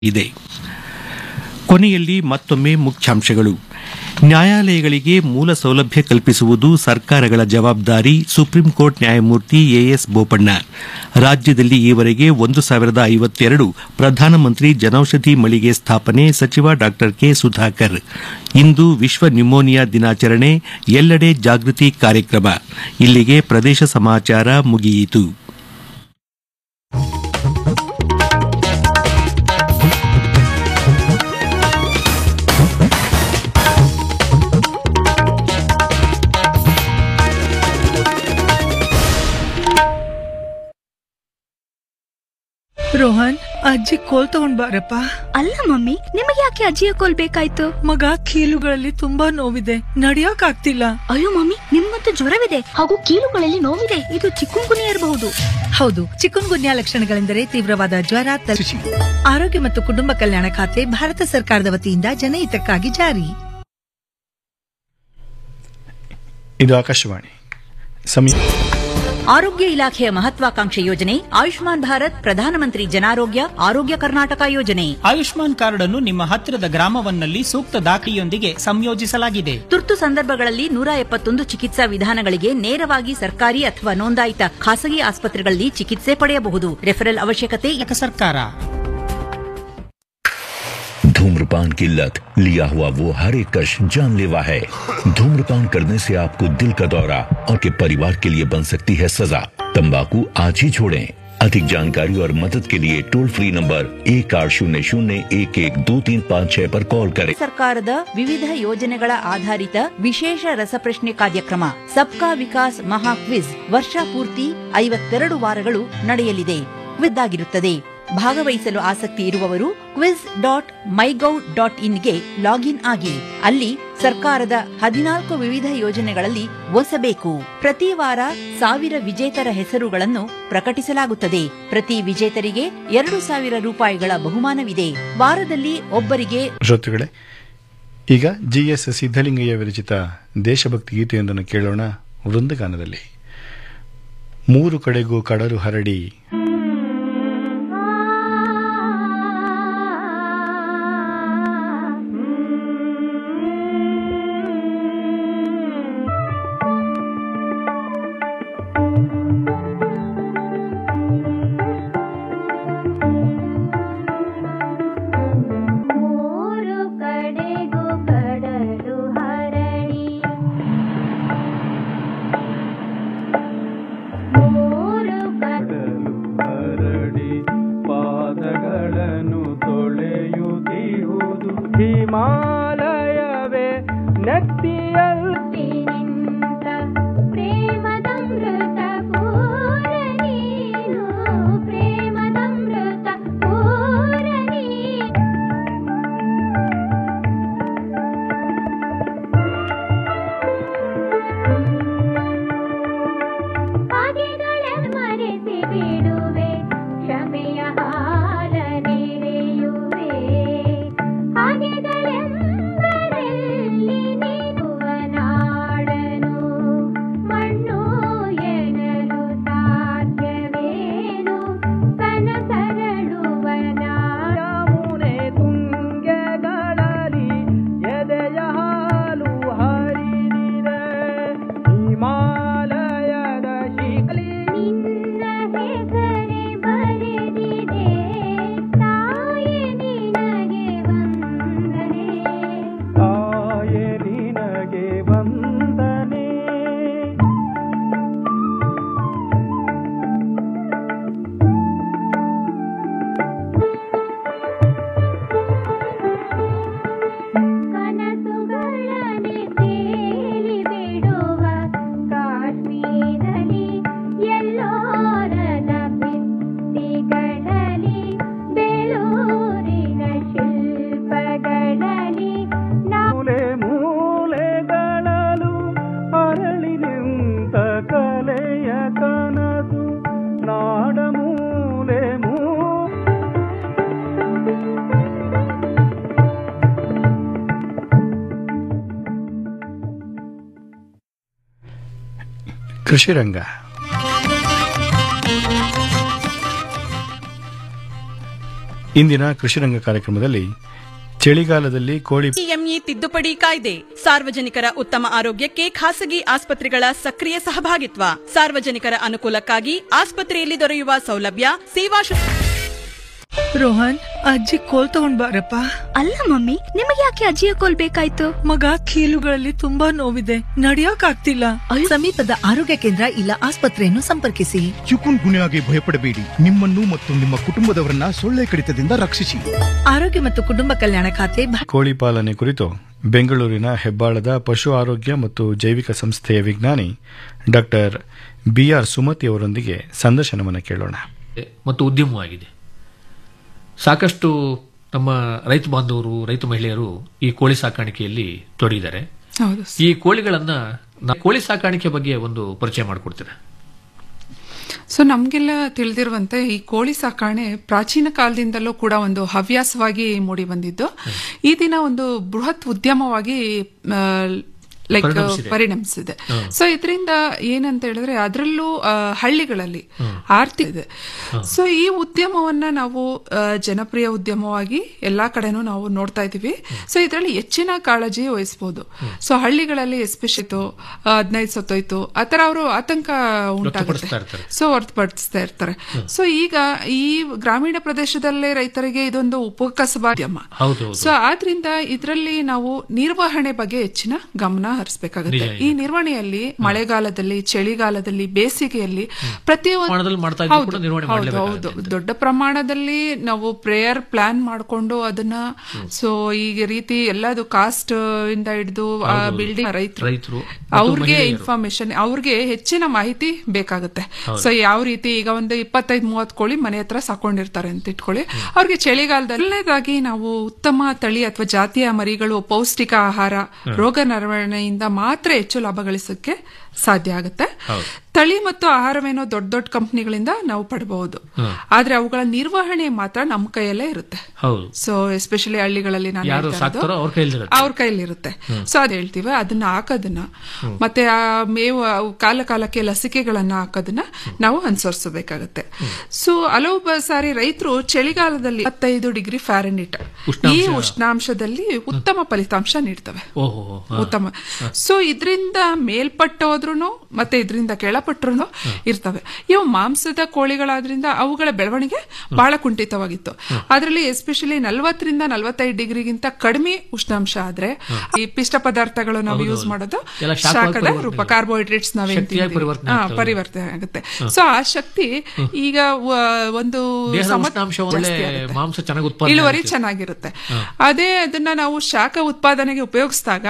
ಇದೆ ಕೊನೆಯಲ್ಲಿ ಮತ್ತೊಮ್ಮೆ ಮುಖ್ಯಾಂಶಗಳು ನ್ಯಾಯಾಲಯಗಳಿಗೆ ಮೂಲ ಸೌಲಭ್ಯ ಕಲ್ಪಿಸುವುದು ಸರ್ಕಾರಗಳ ಜವಾಬ್ದಾರಿ ಸುಪ್ರೀಂ ಕೋರ್ಟ್ ನ್ಯಾಯಮೂರ್ತಿ ಎಎಸ್ ಬೋಪಣ್ಣ ರಾಜ್ಯದಲ್ಲಿ ಈವರೆಗೆ ಒಂದು ಸಾವಿರದ ಐವತ್ತೆರಡು ಪ್ರಧಾನಮಂತ್ರಿ ಜನೌಷಧಿ ಮಳಿಗೆ ಸ್ಥಾಪನೆ ಸಚಿವ ಡಾ ಕೆ ಸುಧಾಕರ್ ಇಂದು ವಿಶ್ವ ನ್ಯೂಮೋನಿಯಾ ದಿನಾಚರಣೆ ಎಲ್ಲೆಡೆ ಜಾಗೃತಿ ಕಾರ್ಯಕ್ರಮ ಇಲ್ಲಿಗೆ ಪ್ರದೇಶ ಸಮಾಚಾರ ಮುಗಿಯಿತು ರೋಹನ್ ಅಜ್ಜಿ ಕೋಲ್ ತಗೊಂಡ್ ಬಾರಪ್ಪ ಅಲ್ಲ ಮಮ್ಮಿ ನಿಮಗೆ ಯಾಕೆ ಅಜ್ಜಿಯ ಕೋಲ್ ಬೇಕಾಯ್ತು ಮಗ ಕೀಲುಗಳಲ್ಲಿ ತುಂಬಾ ನೋವಿದೆ ನಡಿಯಕ್ ಆಗ್ತಿಲ್ಲ ಅಯ್ಯೋ ಮಮ್ಮಿ ನಿಮ್ಗಂತೂ ಜ್ವರವಿದೆ ಹಾಗೂ ಕೀಲುಗಳಲ್ಲಿ ನೋವಿದೆ ಇದು ಚಿಕ್ಕುಂಗುನಿ ಇರಬಹುದು ಹೌದು ಚಿಕನ್ ಗುನ್ಯಾ ಲಕ್ಷಣಗಳೆಂದರೆ ತೀವ್ರವಾದ ಜ್ವರ ತಲೆ ಆರೋಗ್ಯ ಮತ್ತು ಕುಟುಂಬ ಕಲ್ಯಾಣ ಖಾತೆ ಭಾರತ ಸರ್ಕಾರದ ವತಿಯಿಂದ ಜನಹಿತಕ್ಕಾಗಿ ಜಾರಿ ಇದು ಆಕಾಶವಾಣಿ ಸಮಯ ಆರೋಗ್ಯ ಇಲಾಖೆಯ ಮಹತ್ವಾಕಾಂಕ್ಷೆ ಯೋಜನೆ ಆಯುಷ್ಮಾನ್ ಭಾರತ್ ಪ್ರಧಾನಮಂತ್ರಿ ಜನಾರೋಗ್ಯ ಆರೋಗ್ಯ ಕರ್ನಾಟಕ ಯೋಜನೆ ಆಯುಷ್ಮಾನ್ ಕಾರ್ಡ್ ಅನ್ನು ನಿಮ್ಮ ಹತ್ತಿರದ ಗ್ರಾಮವನ್ನಲ್ಲಿ ಸೂಕ್ತ ದಾಖಲೆಯೊಂದಿಗೆ ಸಂಯೋಜಿಸಲಾಗಿದೆ ತುರ್ತು ಸಂದರ್ಭಗಳಲ್ಲಿ ನೂರ ಎಪ್ಪತ್ತೊಂದು ಚಿಕಿತ್ಸಾ ವಿಧಾನಗಳಿಗೆ ನೇರವಾಗಿ ಸರ್ಕಾರಿ ಅಥವಾ ನೋಂದಾಯಿತ ಖಾಸಗಿ ಆಸ್ಪತ್ರೆಗಳಲ್ಲಿ ಚಿಕಿತ್ಸೆ ಪಡೆಯಬಹುದು ರೆಫರಲ್ ಅವಶ್ಯಕತೆ ಇಲಾಖೆ ಸರ್ಕಾರ धूम्रपान की लत लिया हुआ वो हर एक कश जानलेवा है धूम्रपान करने से आपको दिल का दौरा और के परिवार के लिए बन सकती है सजा तंबाकू आज ही छोड़ें अधिक जानकारी और मदद के लिए टोल फ्री नंबर एक आठ शून्य शून्य एक एक दो तीन पाँच छह पर कॉल करें ಸರ್ಕಾರದ ವಿವಿಧ ಯೋಜನೆಗಳ ಆಧಾರಿತ ವಿಶೇಷ ರಸಪ್ರಶ್ನೆ ಕಾರ್ಯಕ್ರಮ ಸಬ್ಕಾ ವಿಕಾಸ್ ಮಹಾ ಕ್ವಿಜ್ ವರ್ಷ ಪೂರ್ತಿ ಐವತ್ತೆರಡು ವಾರಗಳು ನಡೆಯಲಿದೆ ವಿದ್ದಾಗಿರುತ್ತದೆ ಭಾಗವಹಿಸಲು ಆಸಕ್ತಿ ಇರುವವರು ಕ್ವಿಜ್ ಡಾಟ್ ಮೈಗೌ ಡಾಟ್ ಇನ್ಗೆ ಲಾಗಿನ್ ಆಗಿ ಅಲ್ಲಿ ಸರ್ಕಾರದ ಹದಿನಾಲ್ಕು ವಿವಿಧ ಯೋಜನೆಗಳಲ್ಲಿ ಒಸಬೇಕು ಪ್ರತಿ ವಾರ ಸಾವಿರ ವಿಜೇತರ ಹೆಸರುಗಳನ್ನು ಪ್ರಕಟಿಸಲಾಗುತ್ತದೆ ಪ್ರತಿ ವಿಜೇತರಿಗೆ ಎರಡು ಸಾವಿರ ರೂಪಾಯಿಗಳ ಬಹುಮಾನವಿದೆ ವಾರದಲ್ಲಿ ಒಬ್ಬರಿಗೆ ಶ್ರೋತೃಗಳೇ ಈಗ ಜಿ ಎಸ್ ಸಿದ್ದಲಿಂಗಯ್ಯ ವಿರಚಿತ ದೇಶಭಕ್ತಿ ಗೀತೆಯೊಂದನ್ನು ಕೇಳೋಣ ವೃಂದಗಾನದಲ್ಲಿ ಮೂರು ಕಡೆಗೂ ಕಡಲು ಹರಡಿ ಮೂರು ಕಡೆಗೂ ಕಡಲು ಹರಡಿ ಮೂರು ಕಡಲು ಹರಡಿ ಪಾದಗಳನ್ನು ತೊಳೆಯುತ್ತಿರುವುದು ಹಿಮಾಲಯವೇ ನೆತ್ತಿಯಲ್ಲಿ ನಿಂತ ಪ್ರೇಮದಮೃತ ಪೂರ ನೀನು ಪ್ರೇಮದಮೃತ ಪೂರ ನೀನು ಹಾಗೆಗಳ ಮರೆಸಿ ಬಿಡುವೆ ಕ್ಷಮೆಯ ಹಾಲ ನೆರೆಯುವೆ ಹಾಗೆಗಳೆಂಬರಲ್ಲಿ ನೀಡುವ ನಾಡನು ಮಣ್ಣು ಎನ್ನಲು ಸಾಧ್ಯವೇನು ಕನಸರಳುವ ನಾಡ ಯಮುನೆ ತುಂಗೆಗಳಲ್ಲಿ ಎದೆಯ ಹಾಲು ಹರಿದಿದೆ ಹಿಮಾಲಯದ ಶಿಖಲಿ ನಿನ್ನ ಹೆಸರೇ ಬರೆದಿದೆ ತಾಯಿ ನಿನಗೆ ವಂದನೆ ತಾಯೆ ನಿನಗೆ ವಂದನೆ ಕನಸುಗಳನೆ ತೇಲಿ ಬಿಡುವ ಕಾಶ್ಮೀರಲಿ ಎಲ್ಲೋರನ ಭಿತ್ತಿಗಳಲ್ಲಿ ಬೇಲೂರಿನ ಶಿಲ್ಪಗಳಲ್ಲಿ ನಾವು ಮೂಲೆ ಮೂಲೆಗಳಲು ಅರಳಿ ನಿಂತ ಕಲೆಯ ಕನಸು ನಾಡ ಮೂಲೆ ಮೂ ಕೃಷಿ ರಂಗ ಇಂದಿನ ಕೃಷಿರಂಗ ಕಾರ್ಯಕ್ರಮದಲ್ಲಿ ಚಳಿಗಾಲದಲ್ಲಿ ಕೋಳಿ ಎಂಇ ತಿದ್ದುಪಡಿ ಕಾಯ್ದೆ ಸಾರ್ವಜನಿಕರ ಉತ್ತಮ ಆರೋಗ್ಯಕ್ಕೆ ಖಾಸಗಿ ಆಸ್ಪತ್ರೆಗಳ ಸಕ್ರಿಯ ಸಹಭಾಗಿತ್ವ ಸಾರ್ವಜನಿಕರ ಅನುಕೂಲಕ್ಕಾಗಿ ಆಸ್ಪತ್ರೆಯಲ್ಲಿ ದೊರೆಯುವ ಸೌಲಭ್ಯ ಸೇವಾ ಶು- ರೋಹನ್ ಅಜ್ಜಿ ಕೋಲ್ ತಗೊಂಡ್ ಬಾರಪ್ಪ ಅಲ್ಲ ಮಮ್ಮಿ ನಿಮಗೆ ಯಾಕೆ ಅಜ್ಜಿಯ ಕೋಲ್ ಬೇಕಾಯ್ತು ಮಗ ಕೀಲುಗಳಲ್ಲಿ ತುಂಬಾ ನೋವಿದೆ ನಡಿಯಕ್ ಆಗ್ತಿಲ್ಲ ಸಮೀಪದ ಆರೋಗ್ಯ ಕೇಂದ್ರ ಇಲ್ಲ ಆಸ್ಪತ್ರೆಯನ್ನು ಸಂಪರ್ಕಿಸಿ ಚಿಕುನ್ ಗುನ್ಯಾಗೆ ಭಯಪಡಬೇಡಿ ನಿಮ್ಮನ್ನು ಮತ್ತು ನಿಮ್ಮ ಕುಟುಂಬದವರನ್ನ ಸೊಳ್ಳೆ ಕಡಿತದಿಂದ ರಕ್ಷಿಸಿ ಆರೋಗ್ಯ ಮತ್ತು ಕುಟುಂಬ ಕಲ್ಯಾಣ ಖಾತೆ ಭಾ- ಕೋಳಿ ಪಾಲನೆ ಕುರಿತು ಬೆಂಗಳೂರಿನ ಹೆಬ್ಬಾಳದ ಪಶು ಆರೋಗ್ಯ ಮತ್ತು ಜೈವಿಕ ಸಂಸ್ಥೆಯ ವಿಜ್ಞಾನಿ ಡಾಕ್ಟರ್ ಬಿಆರ್ ಸುಮತಿ ಅವರೊಂದಿಗೆ ಸಂದರ್ಶನವನ್ನು ಕೇಳೋಣ ಮತ್ತು ಉದ್ಯಮವಾಗಿದೆ ಸಾಕಷ್ಟು ನಮ್ಮ ರೈತ ಬಾಂಧವರು ರೈತ ಮಹಿಳೆಯರು ಈ ಕೋಳಿ ಸಾಕಾಣಿಕೆಯಲ್ಲಿ ತೊಡಗಿದ್ದಾರೆ ಹೌದು ಈ ಕೋಳಿಗಳನ್ನ ನಾ- ಕೋಳಿ ಸಾಕಾಣಿಕೆ ಬಗ್ಗೆ ಒಂದು ಪರಿಚಯ ಮಾಡಿಕೊಡ್ತೀರಾ ಸೊ ನಮಗೆಲ್ಲ ತಿಳಿದಿರುವಂತೆ ಈ ಕೋಳಿ ಸಾಕಣೆ ಪ್ರಾಚೀನ ಕಾಲದಿಂದಲೂ ಕೂಡ ಒಂದು ಹವ್ಯಾಸವಾಗಿ ಮೂಡಿ ಬಂದಿದ್ದು ಈ ದಿನ ಒಂದು ಬೃಹತ್ ಉದ್ಯಮವಾಗಿ ಲೈಕ್ ಪರಿಣಮಿಸಿದೆ. ಪರಿಣಮಿಸಿದೆ ಹ. ಸೊ ಇದರಿಂದ ಏನಂತ ಹೇಳಿದ್ರೆ ಅದರಲ್ಲೂ ಆ, ಹಳ್ಳಿಗಳಲ್ಲಿ ಆರ್ತಿ ಇದೆ ಸೊ ಈ ಉದ್ಯಮವನ್ನ ನಾವು ಆ, ಜನಪ್ರಿಯ ಉದ್ಯಮವಾಗಿ ಎಲ್ಲಾ ಕಡೆನೂ ನಾವು ನೋಡ್ತಾ ಇದೀವಿ ಸೊ ಇದರಲ್ಲಿ ಹೆಚ್ಚಿನ ಕಾಳಜಿ ವಹಿಸಬಹುದು ಸೊ ಹಳ್ಳಿಗಳಲ್ಲಿ ಎಸ್ಪೆಷಲಿ ಹದಿನೈದು ಸತ್ತೋಯ್ತು ಆ ತರ ಅವರು ಆತಂಕ ವ್ಯಕ್ತಪಡಿಸ್ತಾ ಉಂಟಾಗುತ್ತೆ ಇರ್ತಾರೆ. ಸೊ ಹೊರತುಪಡಿಸ್ತಾ ಇರ್ತಾರೆ ಸೊ ಈಗ ಈ ಗ್ರಾಮೀಣ ಪ್ರದೇಶದಲ್ಲೇ ರೈತರಿಗೆ ಇದೊಂದು ಉಪಕಸಬಾದ್ಯಮ ಹೌದು ಹೌದು ಸೊ ಆದ್ರಿಂದ ಇದರಲ್ಲಿ ನಾವು ನಿರ್ವಹಣೆ ಬಗ್ಗೆ ಹೆಚ್ಚಿನ ಗಮನ ಹರಿಸಬೇಕಾಗುತ್ತೆ ನಿಜ, ಈ ನಿರ್ವಹಣೆಯಲ್ಲಿ ಮಳೆಗಾಲದಲ್ಲಿ ಚಳಿಗಾಲದಲ್ಲಿ ಬೇಸಿಗೆಯಲ್ಲಿ ಪ್ರತಿಯೊಂದು ಪ್ರಮಾಣದಲ್ಲಿ ಮಾಡ್ತಾ ಇದ್ರು ಕೂಡ ನಿರ್ವಹಣೆ ಹೌದು ಮಾಡ್ಲೇಬೇಕಾಗುತ್ತೆ ಹೌದು ದೊಡ್ಡ ಪ್ರಮಾಣದಲ್ಲಿ ನಾವು ಪ್ರೇಯರ್ ಪ್ಲಾನ್ ಮಾಡ್ಕೊಂಡು ಅದನ್ನ ಸೊ ಈ ರೀತಿ ಎಲ್ಲದು ಕಾಸ್ಟ್ ಇಂದ ಹಿಡಿದು ಹೌದು. ಬಿಲ್ಡಿಂಗ್ ರೈತರು ರೈತರು ಮತ್ತು ಅವ್ರಿಗೆ ಮಹಿಳೆಯರು. ಇನ್ಫಾರ್ಮೇಶನ್ ಅವ್ರಿಗೆ ಹೆಚ್ಚಿನ ಮಾಹಿತಿ ಬೇಕಾಗುತ್ತೆ ಹೌದು. ಸೊ ಯಾವ ರೀತಿ ಈಗ ಒಂದು ಇಪ್ಪತ್ತೈದು ಮೂವತ್ತು ಕೋಳಿ ಮನೆ ಹತ್ರ ಸಾಕೊಂಡಿರ್ತಾರೆ ಅಂತ ಇಟ್ಕೊಳ್ಳಿ ಅವ್ರಿಗೆ ಚಳಿಗಾಲದಲ್ಲಿ ಮೊದಲನೇದಾಗಿ ನಾವು ಉತ್ತಮ ತಳಿ ಅಥವಾ ಜಾತಿಯ ಮರಿಗಳು ಪೌಷ್ಟಿಕ ಆಹಾರ ರೋಗ ನಿರ್ವಹಣೆಯಿಂದ ಮಾತ್ರ ಹೆಚ್ಚು ಲಾಭ ಗಳಿಸಕ್ಕೆ ಸಾಧ್ಯ ಆಗುತ್ತೆ ಹೌದು. ತಳಿ ಮತ್ತು ಆಹಾರವೇನೋ ದೊಡ್ಡ ದೊಡ್ಡ ಕಂಪನಿಗಳಿಂದ ನಾವು ಪಡಬಹುದು ಹ್ಮ್. ಆದ್ರೆ ಅವುಗಳ ನಿರ್ವಹಣೆ ಮಾತ್ರ ನಮ್ಮ ಕೈಯಲ್ಲೇ ಇರುತ್ತೆ ಹೌದು ಸೊ ಎಸ್ಪೆಷಲಿ ಹಳ್ಳಿಗಳಲ್ಲಿ ನಾನು ಯಾರು ಹೇಳ್ತಾ ಇರೋದು, ಸಾಕ್ತಾರೋ ಅವ್ರ ಕೈಲಿರುತ್ತೆ. ಅವ್ರ ಕೈಲಿರುತ್ತೆ ಸೊ ಅದ್ ಹೇಳ್ತೀವಿ ಅದನ್ನ ಹಾಕೋದನ್ನ ಮತ್ತೆ ಆ ಮೇವು ಅವು ಕಾಲ ಕಾಲಕ್ಕೆ ಲಸಿಕೆಗಳನ್ನ ಹಾಕೋದನ್ನ ನಾವು ಅನುಸರಿಸಬೇಕಾಗತ್ತೆ ಸೊ ಹಲವು ಬ- ಸಾರಿ ರೈತರು ಚಳಿಗಾಲದಲ್ಲಿ ಇಪ್ಪತ್ತೈದು ಡಿಗ್ರಿ ಫ್ಯಾರನಿಟ್ ಈ ಉಷ್ಣಾಂಶ. ಉಷ್ಣಾಂಶದಲ್ಲಿ ಉತ್ತಮ ಫಲಿತಾಂಶ ನೀಡ್ತವೆ ಓಹೋ ಹಾ. ಉತ್ತಮ ಸೊ ಇದರಿಂದ ಮೇಲ್ಪಟ್ಟು ಹೋದ್ರುನು ಮತ್ತೆ ಇದರಿಂದ ಕೆಳಪಟ್ಟರು ಇರ್ತವೆ ಇವು ಮಾಂಸದ ಕೋಳಿಗಳಾದ್ರಿಂದ ಅವುಗಳ ಬೆಳವಣಿಗೆ ಬಹಳ ಕುಂಠಿತವಾಗಿತ್ತು ಅದರಲ್ಲಿ ಎಸ್ಪೆಷಲಿ ನಲ್ವತ್ತರಿಂದ ನಲವತ್ತೈದು ಡಿಗ್ರಿಗಿಂತ ಕಡಿಮೆ ಉಷ್ಣಾಂಶ ಆದ್ರೆ ಈ ಪಿಷ್ಟ ಪದಾರ್ಥಗಳು ನಾವು ಹೌದು, ಯೂಸ್ ಹೌದು. ಮಾಡೋದು ಎಲ್ಲ ಶಾಖವಾಗಿ ಶಾಖದ ಪರಿವರ್ತನೆ ರೂಪ ಆಗುತ್ತೆ. ಕಾರ್ಬೋಹೈಡ್ರೇಟ್ಸ್ ನಾವೇನ್ ಶಕ್ತಿಯಾಗಿ ತಿಂತೀವಿ. ಪರಿವರ್ತನೆ ಹಾ, ಆಗ್ತವೆ. ಪರಿವರ್ತನೆ ಆಗುತ್ತೆ ಹ. ಸೊ ಆ ಶಕ್ತಿ ಈಗ ವ- ಒಂದು ದೇಹದ ಸಮ- ಉಷ್ಣಾಂಶ ಒಳ್ಳೆ ಜಾಸ್ತಿ ಆಗುತ್ತೆ. ಮಾಂಸ ಚೆನ್ನಾಗಿ ಉತ್ಪಾದನೆ ಇಳುವರಿ ಆಗುತ್ತೆ. ಚೆನ್ನಾಗಿರುತ್ತೆ ಹ. ಅದೇ ಅದನ್ನ ನಾವು ಶಾಖ ಉತ್ಪಾದನೆಗೆ ಉಪಯೋಗಿಸಿದಾಗ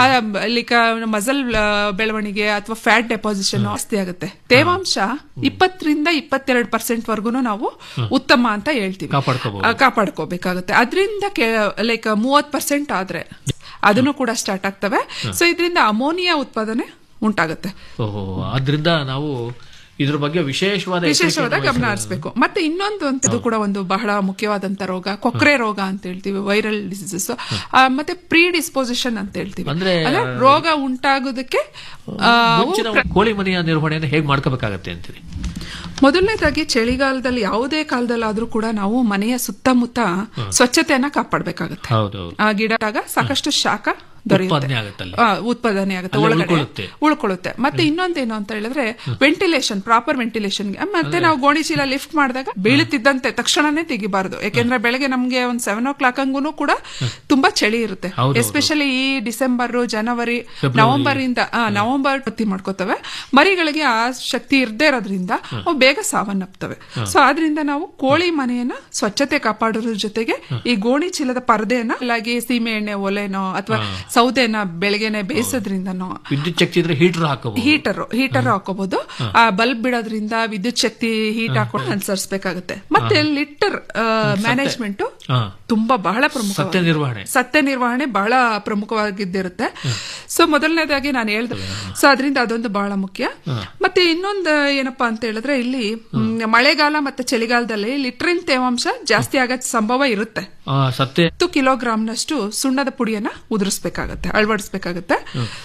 ಲೈಕ್ ಮಸಲ್ ಬೆಳವಣಿಗೆ ಅಥವಾ ಫ್ಯಾಟ್ ಡೆಪಾಸಿಷನ್ ಜಾಸ್ತಿ ಆಗುತ್ತೆ ತೇವಾಂಶ ಇಪ್ಪತ್ತರಿಂದ ಇಪ್ಪತ್ತೆರಡು ಪರ್ಸೆಂಟ್ ವರ್ಗು ನಾವು ಉತ್ತಮ ಅಂತ ಹೇಳ್ತೀವಿ ಕಾಪಾಡ್ಕೋಬಹುದು. ಆ, ಕಾಪಾಡ್ಕೋಬೇಕಾಗುತ್ತೆ ಅದರಿಂದ ಲೈಕ್ ಮೂವತ್ ಪರ್ಸೆಂಟ್ ಆದ್ರೆ ಅದನ್ನು ಕೂಡ ಸ್ಟಾರ್ಟ್ ಆಗ್ತವೆ ಸೊ ಇದರಿಂದ ಅಮೋನಿಯಾ ಉತ್ಪಾದನೆ ಉಂಟಾಗುತ್ತೆ ಓಹೋ ಆದ್ರಿಂದ ನಾವು ಇದ್ರ ಬಗ್ಗೆ ವಿಶೇಷವಾದ ವಿಶೇಷವಾದ ಎಚ್ಚರಿಕೆಯನ್ನು ಗಮನ ವಹಿಸಬೇಕು. ಹರಿಸಬೇಕು ಮತ್ತೆ ಇನ್ನೊಂದು ಅಂತ ಇದು ಕೂಡ ಒಂದು ಬಹಳ ಮುಖ್ಯವಾದಂತ ರೋಗ ಕೊಕ್ರೆ ರೋಗ ಅಂತ ಹೇಳ್ತೀವಿ ವೈರಲ್ ಡಿಸೀಸಸ್ ಮತ್ತೆ ಪ್ರೀ ಡಿಸ್ಪೋಸಿಷನ್ ಅಂತ ಹೇಳ್ತೀವಿ ಅಂದ್ರೆ, ಅಂದ್ರೆ ರೋಗ ಉಂಟಾಗೋದಕ್ಕೆ ಆ, ಅವು ಮುಂಚಿನ ಕೋಳಿ ಮನೆಯ ನಿರ್ವಹಣೆಯನ್ನು ಹೇಗೆ ಮಾಡ್ಕೋಬೇಕಾಗತ್ತೆ ಅಂತೀರಿ ಮೊದಲನೇದಾಗಿ ಚಳಿಗಾಲದಲ್ಲಿ ಯಾವುದೇ ಕಾಲದಲ್ಲಾದ್ರೂ ಕೂಡ ನಾವು ಮನೆಯ ಸುತ್ತಮುತ್ತ ಸ್ವಚ್ಛತೆಯನ್ನ ಕಾಪಾಡಬೇಕಾಗುತ್ತೆ ಹೌದು ಆ ಗಿಡ ಸಾಕಷ್ಟು ಶಾಖ ದೊರೆಯುತ್ತೆ ಉತ್ಪಾದನೆ ಆಗುತ್ತೆ ಅಲ್ಲಿ. ಆ, ಉತ್ಪಾದನೆ ಆಗುತ್ತೆ ಅಲ್ಲೇ ಒಳಗಡೆ ಉಳ್ಕೊಳ್ಳುತ್ತೆ. ಉಳ್ಕೊಳ್ಳುತ್ತೆ ಮತ್ತೆ ಇನ್ನೊಂದೇನು ಅಂತ ಹೇಳಿದ್ರೆ ವೆಂಟಿಲೇಷನ್ ಪ್ರಾಪರ್ ವೆಂಟಿಲೇಷನ್ ಮತ್ತೆ ನಾವು ಗೋಣಿ ಚೀಲ ಲಿಫ್ಟ್ ಮಾಡಿದಾಗ ಬೀಳುತ್ತಿದ್ದಂತೆ ತಕ್ಷಣನೇ ತೆಗಿಬಾರದು ಯಾಕೆಂದ್ರೆ ಬೆಳಗ್ಗೆ ನಮ್ಗೆ ಒಂದ್ ಸೆವೆನ್ ಓ ಕ್ಲಾಕ್ ಹಂಗೂ ಕೂಡ ತುಂಬಾ ಚಳಿ ಇರುತ್ತೆ ಹೌದು, ಹೌದು. ಎಸ್ಪೆಷಲಿ ಈ ಡಿಸೆಂಬರ್ ಜನವರಿ ಫೆಬ್ರವರಿ. ನವೆಂಬರ್ ಇಂದ ಆ, ನವೆಂಬರ್ ಹೊತ್ತಿ ಮಾಡ್ಕೋತವೆ ಮರಿಗಳಿಗೆ ಆ ಶಕ್ತಿ ಇರದೇ ಇರೋದ್ರಿಂದ ಅವು ಬೇಗ ಸಾವನ್ನಪ್ತವೆ ಸೊ ಆದ್ರಿಂದ ನಾವು ಕೋಳಿ ಮನೆಯನ್ನ ಸ್ವಚ್ಛತೆ ಕಾಪಾಡೋದ್ರ ಜೊತೆಗೆ ಈ ಗೋಣಿ ಚೀಲದ ಪರದೆಯನ್ನ ಅಲ್ಲಾಗಿ ಸೀಮೆ ಎಣ್ಣೆ ಒಲೆನೋ ಅಥವಾ ಸೌದೆನ ಬೆಳಗ್ಗೆನೆ ಬೇಯಿಸೋದ್ರಿಂದನೋ ವಿದ್ಯುತ್ ಶಕ್ತಿ ಇದ್ರೆ ಹೀಟರ್ ಹಾಕಬಹುದು ಹೀಟರ್ ಹೀಟರ್ ಹಾಕೋಬಹುದು ಆ ಬಲ್ಬ್ ಬಿಡೋದ್ರಿಂದ ವಿದ್ಯುತ್ ಶಕ್ತಿ ಹೀಟ್ ಹಾಕೊಂಡು ಅನುಸರಿಸಬೇಕಾಗುತ್ತೆ ಮತ್ತೆ ಲಿಟರ್ ಮ್ಯಾನೇಜ್ಮೆಂಟ್ ಹಾ. ತುಂಬಾ ಬಹಳ ಪ್ರಮುಖ ಸತ್ಯ ನಿರ್ವಹಣೆ ಸತ್ಯ ನಿರ್ವಹಣೆ ಬಹಳ ಪ್ರಮುಖವಾಗಿದ್ದಿರುತ್ತೆ ಸೊ ಮೊದಲನೇದಾಗಿ ನಾನು ಹೇಳ್ದೆ ಸೊ ಅದರಿಂದ ಅದೊಂದು ಬಹಳ ಮುಖ್ಯ ಮತ್ತೆ ಇನ್ನೊಂದು ಏನಪ್ಪಾ ಅಂತ ಹೇಳಿದ್ರೆ ಇಲ್ಲಿ ಮ್, ಮಳೆಗಾಲ ಮತ್ತೆ ಚಳಿಗಾಲದಲ್ಲಿ ಲಿಟ್ರಿನ್ ತೇವಾಂಶ ಜಾಸ್ತಿ ಆಗೋ ಸಂಭವ ಇರುತ್ತೆ ಆ, ಸತ್ಯ ಹತ್ತು ಕಿಲೋಗ್ರಾಮ್ನಷ್ಟು ಸುಣ್ಣದ ಪುಡಿಯನ್ನ ಉದುರಿಸಬೇಕಾಗತ್ತೆ ಅಳವಡಿಸಬೇಕಾಗತ್ತೆ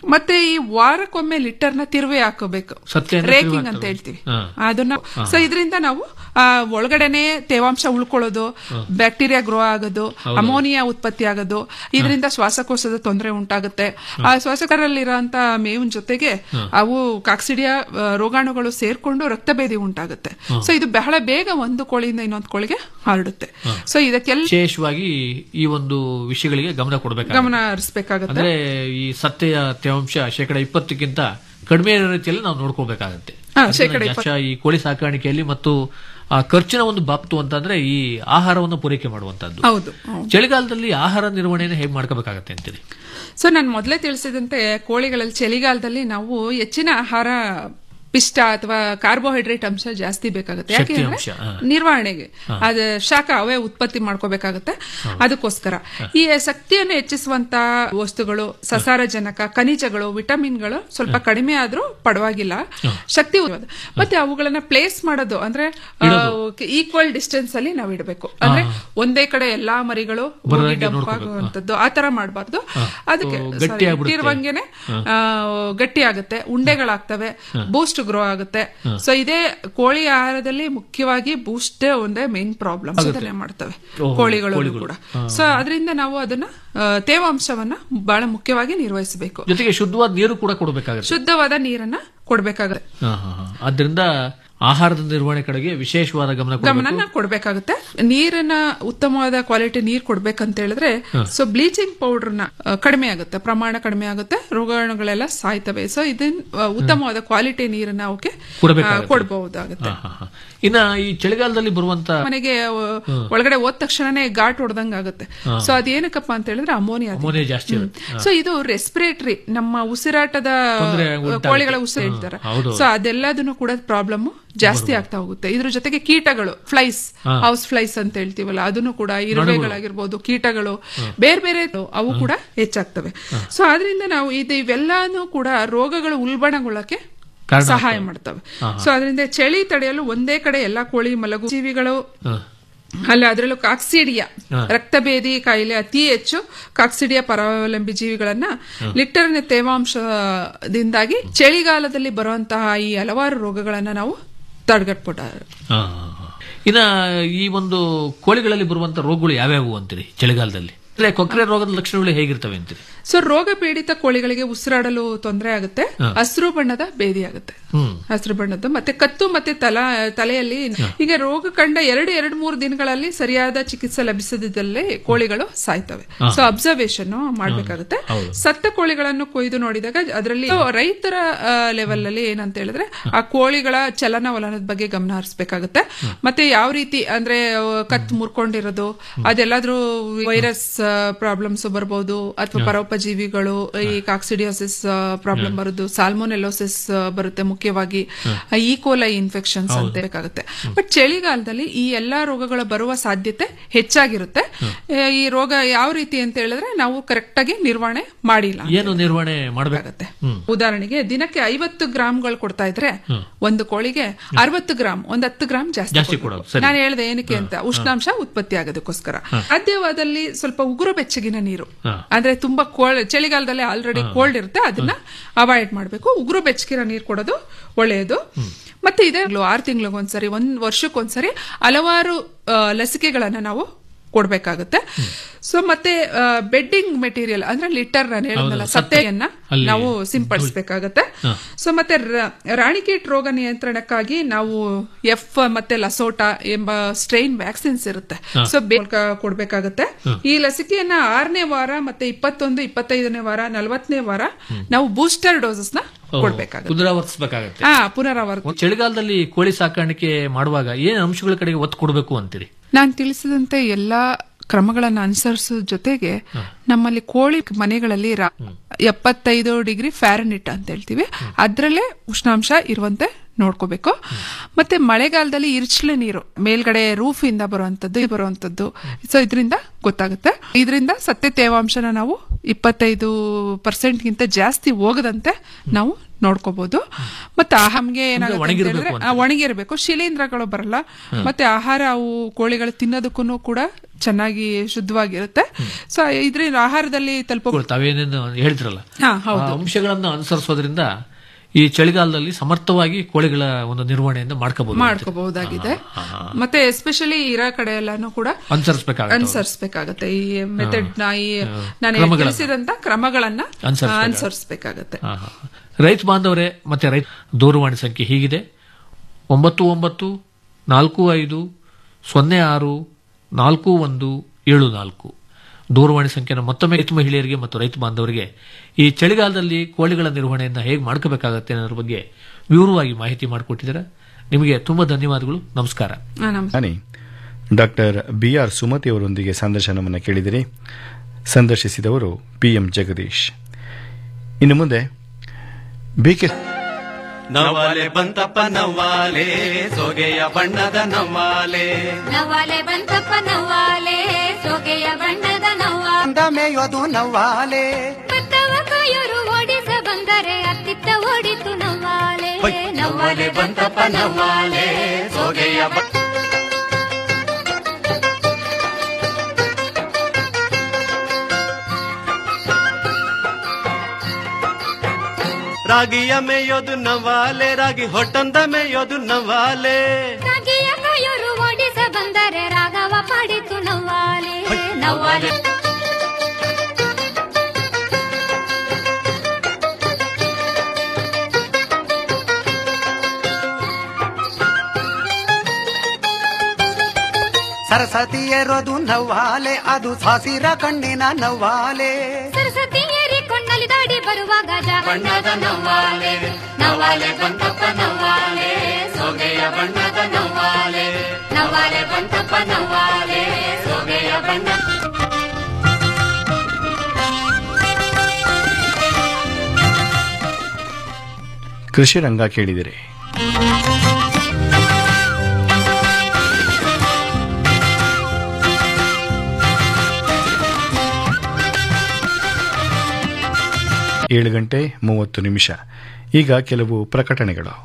ಮತ್ತೆ ಈ ವಾರಕ್ಕೊಮ್ಮೆ ಲಿಟರ್ ನ ತಿರುವೆ ಹಾಕೋಬೇಕು ಸತ್ಯನ ರೇಕಿಂಗ್ ತಿರುವೆ ಅಂತ ಹಾಕ್ತಾರೆ. ಹೇಳ್ತೀವಿ ಹಾ. ಅದನ್ನ ಹಾ. ಸೊ ಇದರಿಂದ ನಾವು ಆ, ಒಳಗಡೆನೆ ತೇವಾಂಶ ಉಳ್ಕೊಳ್ಳೋದು ಬ್ಯಾಕ್ಟೀರಿಯಾ ಗ್ರೋ ಆಗೋದು ಹೌದು. ಅಮೋನಿಯಾ ಉತ್ಪತ್ತಿ ಆಗೋದು ಇದರಿಂದ ಶ್ವಾಸಕೋಶದ ತೊಂದರೆ ಉಂಟಾಗುತ್ತೆ ಆ ಶ್ವಾಸಕರಲ್ಲಿರೋಂತ ಮೇವಿನ ಜೊತೆಗೆ ಹಾ. ಅವು ಕಾಕ್ಸಿಡಿಯಾ ಆ, ರೋಗಾಣುಗಳು ಸೇರ್ಕೊಂಡು ರಕ್ತಭೇದಿ ಉಂಟಾಗುತ್ತೆ ಹಾ. ಸೊ ಇದು ಬಹಳ ಬೇಗ ಒಂದು ಕೋಳಿಯಿಂದ ಇನ್ನೊಂದು ಕೋಳಿಗೆ ಹರಡುತ್ತೆ ಹಾ. ಸೊ ಇದಕ್ಕೆಲ್ಲ ವಿಶೇಷವಾಗಿ ಈ ಒಂದು ವಿಷಯಗಳಿಗೆ ಗಮನ ಕೊಡಬೇಕು ಗಮನ ಹರಿಸಬೇಕಾಗುತ್ತೆ ಅಂದ್ರೆ ಈ ಸತ್ತೆಯ ತೇವಾಂಶ ಶೇಕಡ ಇಪ್ಪತ್ತಕ್ಕಿಂತ ಕಡಿಮೆ ಇರೋ ರೀತಿಯಲ್ಲಿ ನಾವು ನೋಡ್ಕೋಬೇಕಾಗತ್ತೆ ಹಾ, ಅದನ್ನ ಶೇಕಡ ಜಾಸ್ತಿ ಈ ಕೋಳಿ ಸಾಕಾಣಿಕೆಯಲ್ಲಿ ಮತ್ತು ಆ ಖರ್ಚಿನ ಒಂದು ಬಾಪ್ತು ಅಂತಂದ್ರೆ ಈ ಆಹಾರವನ್ನು ಪೂರೈಕೆ ಮಾಡುವಂತದ್ದು ಹೌದು ಹೌದು. ಚಳಿಗಾಲದಲ್ಲಿ ಆಹಾರ ನಿರ್ವಹಣೆಯನ್ನು ಹೇಗೆ ಮಾಡ್ಕೋಬೇಕಾಗತ್ತೆ ಅಂತೀರಿ ಸೊ ನಾನು ಮೊದಲೇ ತಿಳಿಸಿದಂತೆ ಕೋಳಿಗಳಲ್ಲಿ ಚಳಿಗಾಲದಲ್ಲಿ ನಾವು ಹೆಚ್ಚಿನ ಆಹಾರ ಪಿಷ್ಟ ಅಥವಾ ಕಾರ್ಬೋಹೈಡ್ರೇಟ್ ಅಂಶ ಜಾಸ್ತಿ ಬೇಕಾಗುತ್ತೆ ಶಕ್ತಿ ಯಾಕೆಂದ್ರೆ ಅಂಶ, ಹಾ. ನಿರ್ವಹಣೆಗೆ ಹಾ. ಅದ ಶಾಖ ಅವೇ ಉತ್ಪತ್ತಿ ಮಾಡ್ಕೋಬೇಕಾಗತ್ತೆ ಅದಕ್ಕೋಸ್ಕರ ಈ ಶಕ್ತಿಯನ್ನು ಹೆಚ್ಚಿಸುವಂತ ವಸ್ತುಗಳು ಸಸಾರಜನಕ ಖನಿಜಗಳು ವಿಟಮಿನ್ಗಳು ಸ್ವಲ್ಪ ಕಡಿಮೆ ಆದ್ರೂ ಪಡವಾಗಿಲ್ಲ ಶಕ್ತಿ ಉತ್ಪತ್ತಿ. ಮತ್ತೆ ಅವುಗಳನ್ನ ಪ್ಲೇಸ್ ಮಾಡೋದು ಅಂದ್ರೆ ಈಕ್ವಲ್ ಡಿಸ್ಟೆನ್ಸ್ ಅಲ್ಲಿ ನಾವು ಇಡಬೇಕು ಅಂದ್ರೆ ಒಂದೇ ಕಡೆ ಎಲ್ಲಾ ಮರಿಗಳು ಹೋಗಿ ಬರದಂಗೆ ಡಂಪ್ ನೋಡ್ಕೋಬೇಕು. ಆಗುವಂತದ್ದು ಆ ತರ ಮಾಡಬಾರ್ದು ಹಾ. ಅದಕ್ಕೆ ಓ, sorry, ಗಟ್ಟಿ ಆಗ್ಬಿಡುತ್ತೆ. ಇಟ್ಟಿರುವಂಗೆನೆ ಹಾ. ಆ, ಗಟ್ಟಿ ಆಗುತ್ತೆ ಉಂಡೆಗಳಾಗ್ತವೆ ಹಾ. ಬೂಸ್ಟ್ ಗ್ರೋ ಆಗುತ್ತೆ ಹಾ. ಸೊ ಇದೇ ಕೋಳಿ ಆಹಾರದಲ್ಲಿ ಮುಖ್ಯವಾಗಿ ಬೂಸ್ಟ್ ಒಂದೇ ಮೇನ್ ಪ್ರಾಬ್ಲಮ್ ಆಗುತ್ತೆ. ಅದನ್ನೇ ಮಾಡ್ತವೆ ಓಹೋ, ಕೋಳಿಗಳು ಕೋಳಿಗಳು. ಕೂಡ ಹಾ. ಸೊ ಅದರಿಂದ ನಾವು ಅದನ್ನ ಆ, ತೇವಾಂಶವನ್ನ ಬಹಳ ಮುಖ್ಯವಾಗಿ ನಿರ್ವಹಿಸಬೇಕು ಜೊತೆಗೆ ಶುದ್ಧವಾದ ನೀರು ಕೂಡ ಕೊಡಬೇಕಾಗತ್ತೆ ಶುದ್ಧವಾದ ನೀರನ್ನ ಕೊಡ್ಬೇಕಾಗುತ್ತೆ ಹಾ, ಹಾ, ಹಾ. ಆದ್ರಿಂದ ಆಹಾರದ ನಿರ್ವಹಣೆ ಕಡೆಗೆ ವಿಶೇಷವಾದ ಗಮನ ಕೊಡಬೇಕು ಗಮನನ ಕೊಡ್ಬೇಕಾಗುತ್ತೆ ನೀರನ್ನ ಉತ್ತಮವಾದ ಕ್ವಾಲಿಟಿ ನೀರ್ ಕೊಡ್ಬೇಕಂತ ಹೇಳಿದ್ರೆ ಹಾ. ಸೊ ಬ್ಲೀಚಿಂಗ್ ಪೌಡರ್ನ ಕಡಿಮೆ ಆಗುತ್ತೆ ಪ್ರಮಾಣ ಕಡಿಮೆ ಆಗುತ್ತೆ ರೋಗಾಣುಗಳೆಲ್ಲ ಸಾಯ್ತವೆ ಸೊ ಇದನ್ ಆ, ಉತ್ತಮವಾದ ಕ್ವಾಲಿಟಿ ನೀರನ್ನ ಅವಕ್ಕೆ ಕೊಡ್ಬೇಕಾಗತ್ತೆ. ಕೊಡಬಹುದಾಗುತ್ತೆ ಹಾ, ಹಾ, ಹಾ. ಇನ್ನ ಈ ಚಳಿಗಾಲದಲ್ಲಿ ಬರುವಂತ ಮನೆಗೆ ಆ, ಹ್ಮ್. ಒಳಗಡೆ ಹೋದ ತಕ್ಷಣನೇ ಘಾಟ್ ಹೊಡೆದಂಗ ಆಗುತ್ತೆ ಹಾ. ಸೊ ಅದೇನಕ್ಕಪ್ಪ ಅಂತ ಹೇಳಿದ್ರೆ ಅಮೋನಿಯಾ ಅಮೋನಿಯಾ ಜಾಸ್ತಿ ಇರುತ್ತೆ. ಹಾ. ಸೊ ಇದು ರೆಸ್ಪಿರೇಟರಿ ನಮ್ಮ ಉಸಿರಾಟದ ತೊಂದ್ರೆ ಉಂಟಾಗುತ್ತೆ. ಕೋಳಿಗಳ ಉಸಿರು ಹ್ಮ್. ಹೇಳ್ತಾರೆ ಹೌದು. ಸೊ ಅದೆಲ್ಲದನ್ನು ಕೂಡ ಪ್ರಾಬ್ಲಮ್ ಜಾಸ್ತಿ ಆಗ್ತಾ ಹೋಗುತ್ತೆ ಇದ್ರ ಜೊತೆಗೆ ಕೀಟಗಳು ಫ್ಲೈಸ್ ಹಾ. ಹೌಸ್ ಫ್ಲೈಸ್ ಅಂತ ಹೇಳ್ತೀವಲ್ಲ ಅದನ್ನು ಕೂಡ ಇರುವೆಗಳಾಗಿರ್ಬೋದು ಕೀಟಗಳು ಬೇರೆ ಬೇರೆ ಅವು ಕೂಡ ಹೆಚ್ಚಾಗ್ತವೆ ಸೊ ಅದರಿಂದ ನಾವು ಇದು ಇವೆಲ್ಲಾನು ಕೂಡ ರೋಗಗಳು ಉಲ್ಬಣಗೊಳ್ಳಕ್ಕೆ ಕಾರಣ ಸಹಾಯ ಆಗ್ತವೆ. ಮಾಡ್ತವೆ ಹಾ, ಹಾ. ಸೊ ಅದರಿಂದ ಚಳಿ ತಡೆಯಲು ಒಂದೇ ಕಡೆ ಎಲ್ಲಾ ಕೋಳಿ ಮಲಗು ಜೀವಿಗಳು ಹಾ. ಅಲ್ಲ ಅದರಲ್ಲೂ ಕಾಕ್ಸಿಡಿಯಾ ಹಾ. ರಕ್ತಭೇದಿ ಕಾಯಿಲೆ ಅತಿ ಹೆಚ್ಚು ಕಾಕ್ಸಿಡಿಯಾ ಪರಾವಲಂಬಿ ಜೀವಿಗಳನ್ನ ಲಿಟ್ಟರ್ನ ತೇವಾಂಶದಿಂದಾಗಿ ಚಳಿಗಾಲದಲ್ಲಿ ಬರುವಂತಹ ಈ ಹಲವಾರು ರೋಗಗಳನ್ನ ನಾವು ತಡೆಗಟ್ಬಿಟ್ಟ ಹಾ, ಹಾ, ಹಾ. ಇನ್ನ ಈ ಒಂದು ಕೋಳಿಗಳಲ್ಲಿ ಬರುವಂತ ರೋಗಗಳು ಯಾವ್ಯಾವು ಅಂತೀರಿ ಚಳಿಗಾಲದಲ್ಲಿ ಅಂದ್ರೆ ಕೊಕ್ಕರೆ ರೋಗದ ಲಕ್ಷಣಗಳು ಹೇಗಿರ್ತವೆ ಅಂತೀರಿ ಸೊ ರೋಗ ಪೀಡಿತ ಕೋಳಿಗಳಿಗೆ ಉಸಿರಾಡಲು ತೊಂದರೆ ಆಗುತ್ತೆ ಹಾ. ಹಸಿರು ಬಣ್ಣದ ಬೇದಿ ಆಗುತ್ತೆ ಹ್ಮ್ ಹಸಿರು ಬಣ್ಣದ್ದು ಮತ್ತೆ ಕತ್ತು ಮತ್ತೆ ತಲ ತಲೆಯಲ್ಲಿ ಈಗ ರೋಗ ಕಂಡ ಎರಡು ಎರಡು ಮೂರು ದಿನಗಳಲ್ಲಿ ಸರಿಯಾದ ಚಿಕಿತ್ಸೆ ಲಭಿಸದಿದ್ದಲ್ಲಿ ಕೋಳಿಗಳು ಸಾಯ್ತವೆ ಹಾ. ಸೊ ಅಬ್ಸರ್ವೇಷನ್ ಮಾಡ್ಬೇಕಾಗುತ್ತೆ ಹೌದು. ಸತ್ತ ಕೋಳಿಗಳನ್ನು ಕೊಯ್ದು ನೋಡಿದಾಗ ಅದರಲ್ಲಿ ರೈತರ ಲೆವೆಲ್ ಅಲ್ಲಿ ಏನಂತ ಹೇಳಿದ್ರೆ ಆ ಕೋಳಿಗಳ ಚಲನವಲನದ ಬಗ್ಗೆ ಗಮನ ಹರಿಸಬೇಕಾಗುತ್ತೆ ಮತ್ತೆ ಯಾವ ರೀತಿ ಅಂದ್ರೆ ಆ, ಕತ್ ಮುರ್ಕೊಂಡಿರೋದು ಅದೆಲ್ಲಾದ್ರೂ ವೈರಸ್ ಪ್ರಾಬ್ಲಮ್ಸ್ ಬರ್ಬೋದು ಅಥವಾ ಪರೋಪಜೀವಿಗಳು ಈ ಕಾಕ್ಸಿಡಿಯೋಸಿಸ್ ಪ್ರಾಬ್ಲಮ್ ಬರೋದು ಸಾಲ್ಮೋನೆಲೋಸಿಸ್ ಬರುತ್ತೆ ಮುಖ್ಯವಾಗಿ ಈ ಕೋಲೈ ಇನ್ಫೆಕ್ಷನ್ಸ್ ಅಂತ ಬೇಕಾಗುತ್ತೆ ಬಟ್ ಚಳಿಗಾಲದಲ್ಲಿ ಈ ಎಲ್ಲಾ ರೋಗಗಳು ಬರುವ ಸಾಧ್ಯತೆ ಹೆಚ್ಚಾಗಿರುತ್ತೆ ಆ, ಈ ರೋಗ ಯಾವ ರೀತಿ ಅಂತ ಹೇಳಿದ್ರೆ ನಾವು ಕರೆಕ್ಟ್ ಆಗಿ ನಿರ್ವಹಣೆ ಮಾಡಿಲ್ಲ ಏನು ನಿರ್ವಹಣೆ ಮಾಡಬೇಕಾಗತ್ತೆ ಹ್ಮ್ ಉದಾಹರಣೆಗೆ ದಿನಕ್ಕೆ ಐವತ್ತು ಗ್ರಾಮ್ಗಳು ಕೊಡ್ತಾ ಇದ್ರೆ ಒಂದು ಕೋಳಿಗೆ ಅರವತ್ತು ಗ್ರಾಮ್ ಒಂದ್ ಹತ್ತು ಗ್ರಾಮ್ ಜಾಸ್ತಿ ಜಾಸ್ತಿ ಕೊಡ್ಬೇಕು. ಕೊಡೋದು, ಸರಿ. ನಾನು ಹೇಳ್ದೆ ಏನಕ್ಕೆ ಅಂತ ಉಷ್ಣಾಂಶ ಉತ್ಪತ್ತಿ ಆಗೋದಕ್ಕೋಸ್ಕರ ಸಾಧ್ಯವಾದಲ್ಲಿ ಸ್ವಲ್ಪ ಉಗುರು ಬೆಚ್ಚಗಿನ ನೀರು ಹಾ. ಅಂದ್ರೆ ತುಂಬಾ ಕೋಲ್ಡ್ ಚಳಿಗಾಲದಲ್ಲಿ ಆಲ್ರೆಡಿ ಕೋಲ್ಡ್ ಇರುತ್ತೆ ಅದನ್ನ ಅವಾಯ್ಡ್ ಮಾಡಬೇಕು ಉಗುರು ಬೆಚ್ಚಗಿನ ನೀರು ಕೊಡೋದು ಒಳ್ಳೆಯದು ಮತ್ತೆ ಇದೆ ಆರು ತಿಂಗಳಿಗೊಂದ್ಸರಿ ಒಂದ್ ವರ್ಷಕ್ಕೊಂದ್ಸರಿ ಹಲವಾರು ಆ, ಲಸಿಕೆಗಳನ್ನ ನಾವು ಕೊಡ್ಬೇಕಾಗುತ್ತೆ ಸೊ ಮತ್ತೆ ಬೆಡ್ಡಿಂಗ್ ಮೆಟೀರಿಯಲ್ ಅಂದ್ರೆ ಲಿಟರ್ ನಾನು ಹೇಳಿದ್ನಲ್ಲ ಹೌದು, ಸತ್ತೆಯನ್ನ ಅಲ್ಲಿ ನಾವು ಸಿಂಪಡಿಸಬೇಕಾಗತ್ತೆ ಹಾ. ಸೊ ಮತ್ತೆ ರ- ರಾಣಿಕೇಟ್ ರೋಗ ನಿಯಂತ್ರಣಕ್ಕಾಗಿ ನಾವು ಎಫ್ ಮತ್ತೆ ಲಸೋಟ ಎಂಬ ಸ್ಟ್ರೈನ್ ವ್ಯಾಕ್ಸಿನ್ಸ್ ಇರುತ್ತೆ ಹಾ. ಸೊ ಬೇಗ ಕೊಡ್ಬೇಕಾಗತ್ತೆ ಹ್ಮ್. ಈ ಲಸಿಕೆಯನ್ನ ಆರನೇ ವಾರ ಮತ್ತೆ ಇಪ್ಪತ್ತೊಂದು ಇಪ್ಪತ್ತೈದನೇ ವಾರ ನಲವತ್ತನೇ ವಾರ ನಾವು ಬೂಸ್ಟರ್ ಡೋಸಸ್ ನ ಕೊಡ್ಬೇಕಾಗುತ್ತೆ ಪುನರಾವರ್ತಿಸಬೇಕಾಗತ್ತೆ ಹಾ ಪುನರಾವರ್ತ ಚಳಿಗಾಲದಲ್ಲಿ ಕೋಳಿ ಸಾಕಾಣಿಕೆ ಮಾಡುವಾಗ ಏನ್ ಅಂಶಗಳ ಕಡೆಗೆ ಒತ್ತು ಕೊಡಬೇಕು ಅಂತೀರಿ ನಾನು ತಿಳಿಸಿದಂತೆ ಎಲ್ಲಾ ಕ್ರಮಗಳನ್ನ ಅನುಸರಿಸೋ ಜೊತೆಗೆ ನಮ್ಮಲ್ಲಿ ಕೋಳಿ ಮನೆಗಳಲ್ಲಿ ರಾ- ಎಪ್ಪತ್ತೈದು ಡಿಗ್ರಿ ಫ್ಯಾರನಿಟ್ ಅಂತ ಹೇಳ್ತೀವಿ ಅದ್ರಲ್ಲೇ ಉಷ್ಣಾಂಶ ಇರುವಂತೆ ನೋಡ್ಕೋಬೇಕು ಮತ್ತೆ ಮಳೆಗಾಲದಲ್ಲಿ ಇರ್ಚ್ಲೆ ನೀರು ಮೇಲ್ಗಡೆ ರೂಫ್ ಇಂದ ಬರುವಂತದ್ದು ಬರುವಂತದ್ದು ಸೊ ಇದರಿಂದ ಗೊತ್ತಾಗುತ್ತೆ ಇದರಿಂದ ಸತ್ಯ ತೇವಾಂಶನ ನಾವು ಇಪ್ಪತ್ತೈದು ಪರ್ಸೆಂಟ್ಗಿಂತ ಜಾಸ್ತಿ ಹೋಗದಂತೆ ನಾವು ನೋಡ್ಕೋಬಹುದು ಮತ್ತೆ ನಮ್ಗೆ ಏನಾಗುತ್ತೆ ಅಂತ ಒಣಗಿರ್ಬೇಕು ಹೇಳಿದ್ರೆ ಅಂತ. ಆ, ಒಣಗಿರ್ಬೇಕು ಶಿಲೀಂಧ್ರಗಳು ಬರಲ್ಲ ಮತ್ತೆ ಆಹಾರ ಅವು ಕೋಳಿಗಳು ತಿನ್ನೋದಕ್ಕೂ ಕೂಡ ಚೆನ್ನಾಗಿ ಶುದ್ಧವಾಗಿರುತ್ತೆ ಸೊ ಇದ್ರಿಂದ ಆಹಾರದಲ್ಲಿ ತಲುಪೋ ತಾವೇನೇನು ಹೇಳಿದ್ರಲ್ಲ ಹಾ, ಆ ಹೌದು. ಅಂಶಗಳನ್ನು ಅನುಸರಿಸೋದ್ರಿಂದ ಈ ಚಳಿಗಾಲದಲ್ಲಿ ಸಮರ್ಥವಾಗಿ ಕೋಳಿಗಳ ಒಂದು ನಿರ್ವಹಣೆಯನ್ನು ಮಾಡ್ಕೋಬಹುದು ಮಾಡ್ಕೋಬಹುದಾಗಿದೆ ಮತ್ತೆ ಎಸ್ಪೆಷಲಿ ಇರೋ ಕಡೆ ಎಲ್ಲಾನು ಕೂಡ ಅನುಸರಿಸಬೇಕಾಗುತ್ತೆ ಅನುಸರಿಸಬೇಕಾಗತ್ತೆ ಈ ಮೆಥಡ್ ನ ಈ ನಾನು ಕ್ರಮಗಳನ್ನ. ತಿಳಿಸಿದಂತ ಕ್ರಮಗಳನ್ನ ಅನುಸರಿಸ್ಬೇಕಾಗತ್ತೆ. ಅನುಸರಿಸಬೇಕಾಗತ್ತೆ ಹಾ, ಹಾ. ರೈತ ಬಾಂಧವರೇ ಮತ್ತೆ ರೈತ ದೂರವಾಣಿ ಸಂಖ್ಯೆ ಹೀಗಿದೆ ಒಂಬತ್ತು ಒಂಬತ್ತು ನಾಲ್ಕು ಐದು ಸೊನ್ನೆ ಆರು ನಾಲ್ಕು ಒಂದು ಏಳು ನಾಲ್ಕು ದೂರವಾಣಿ ಸಂಖ್ಯೆನ ಮತ್ತೊಮ್ಮೆ ರೈತ ಮಹಿಳೆಯರಿಗೆ ಮತ್ತು ರೈತ ಬಾಂಧವರಿಗೆ ಈ ಚಳಿಗಾಲದಲ್ಲಿ ಕೋಳಿಗಳ ನಿರ್ವಹಣೆಯನ್ನು ಹೇಗೆ ಮಾಡ್ಕೋಬೇಕಾಗತ್ತೆ ಅನ್ನೋದ್ರ ಬಗ್ಗೆ ವಿವರವಾಗಿ ಮಾಹಿತಿ ಮಾಡಿಕೊಟ್ಟಿದ್ದೀರಾ ನಿಮಗೆ ತುಂಬಾ ಧನ್ಯವಾದಗಳು ನಮಸ್ಕಾರ ನಾನಿ ಡಾಕ್ಟರ್ ಬಿ ಆರ್ ಸುಮತಿ ಅವರೊಂದಿಗೆ ಸಂದರ್ಶನವನ್ನು ಕೇಳಿದಿರಿ ಸಂದರ್ಶಿಸಿದವರು ಪಿ ಎಂ ಜಗದೀಶ್ ಇನ್ನು ಮುಂದೆ ಬಿ ಕೆ ನವಾಲೆ ಬಂತಪ್ಪ ನವಾಲೆ ಸೊಗೆಯ ಬಣ್ಣದ ನವಾಲೆ ನವಾಲೆ ಬಂತಪ್ಪ ನವಾಲೆ ಸೊಗೆಯ ಬಣ್ಣದ ನವ್ವ ಮೇಯೋದು ನವಾಲೆ ಭತ್ತವ ಕಾಯೋರು ಓಡಿಸ ಬಂದರೆ ಅತ್ತಿತ್ತ ಓಡಿತು ನವಾಲೆ ನವಾಲೆ ಬಂತಪ್ಪ ನವಾಲೆ ಸೊಗೆಯ ಬ- ರಾಗಿಯ ಮೇಯೋದು ನವಾಲೆ ರಾಗಿ ಹೊಟ್ಟಂದ ಮೇಯೋದು ನವಾಲೆ ರಾಗಿಯ ಕಾಯೋರು ಓಡಿಸ ಬಂದರೆ ರಾಗವ ಪಾಡಿತು ನವಾಲೆ ನವಾಲೆ ಸರಸ್ವತಿ ಏರೋದು ನವಾಲೆ ಅದು ಸಾಸಿರ ಕಣ್ಣಿನ ನವಾಲೆ ಸರಸ್ವತಿ ಏರಿಕೊಂಡಲ್ಲಿ ದಾಡಿ ಬರುವಾಗ ಬಣ್ಣದ ನವಾಲೆ ನವಾಲೆ ಬಂತಪ್ಪ ನವಾಲೆ ಸೊಗೆಯ ಬಣ್ಣದ ನವಾಲೆ ನವಾಲೆ ಬಂತಪ್ಪ ನವಾಲೆ ಸೊಗೆಯ ಬಣ್ಣ ಕೃಷಿ ರಂಗ ಕೇಳಿದಿರಿ ಏಳು ಗಂಟೆ ಮೂವತ್ತು ನಿಮಿಷ ಈಗ ಕೆಲವು ಪ್ರಕಟಣೆಗಳು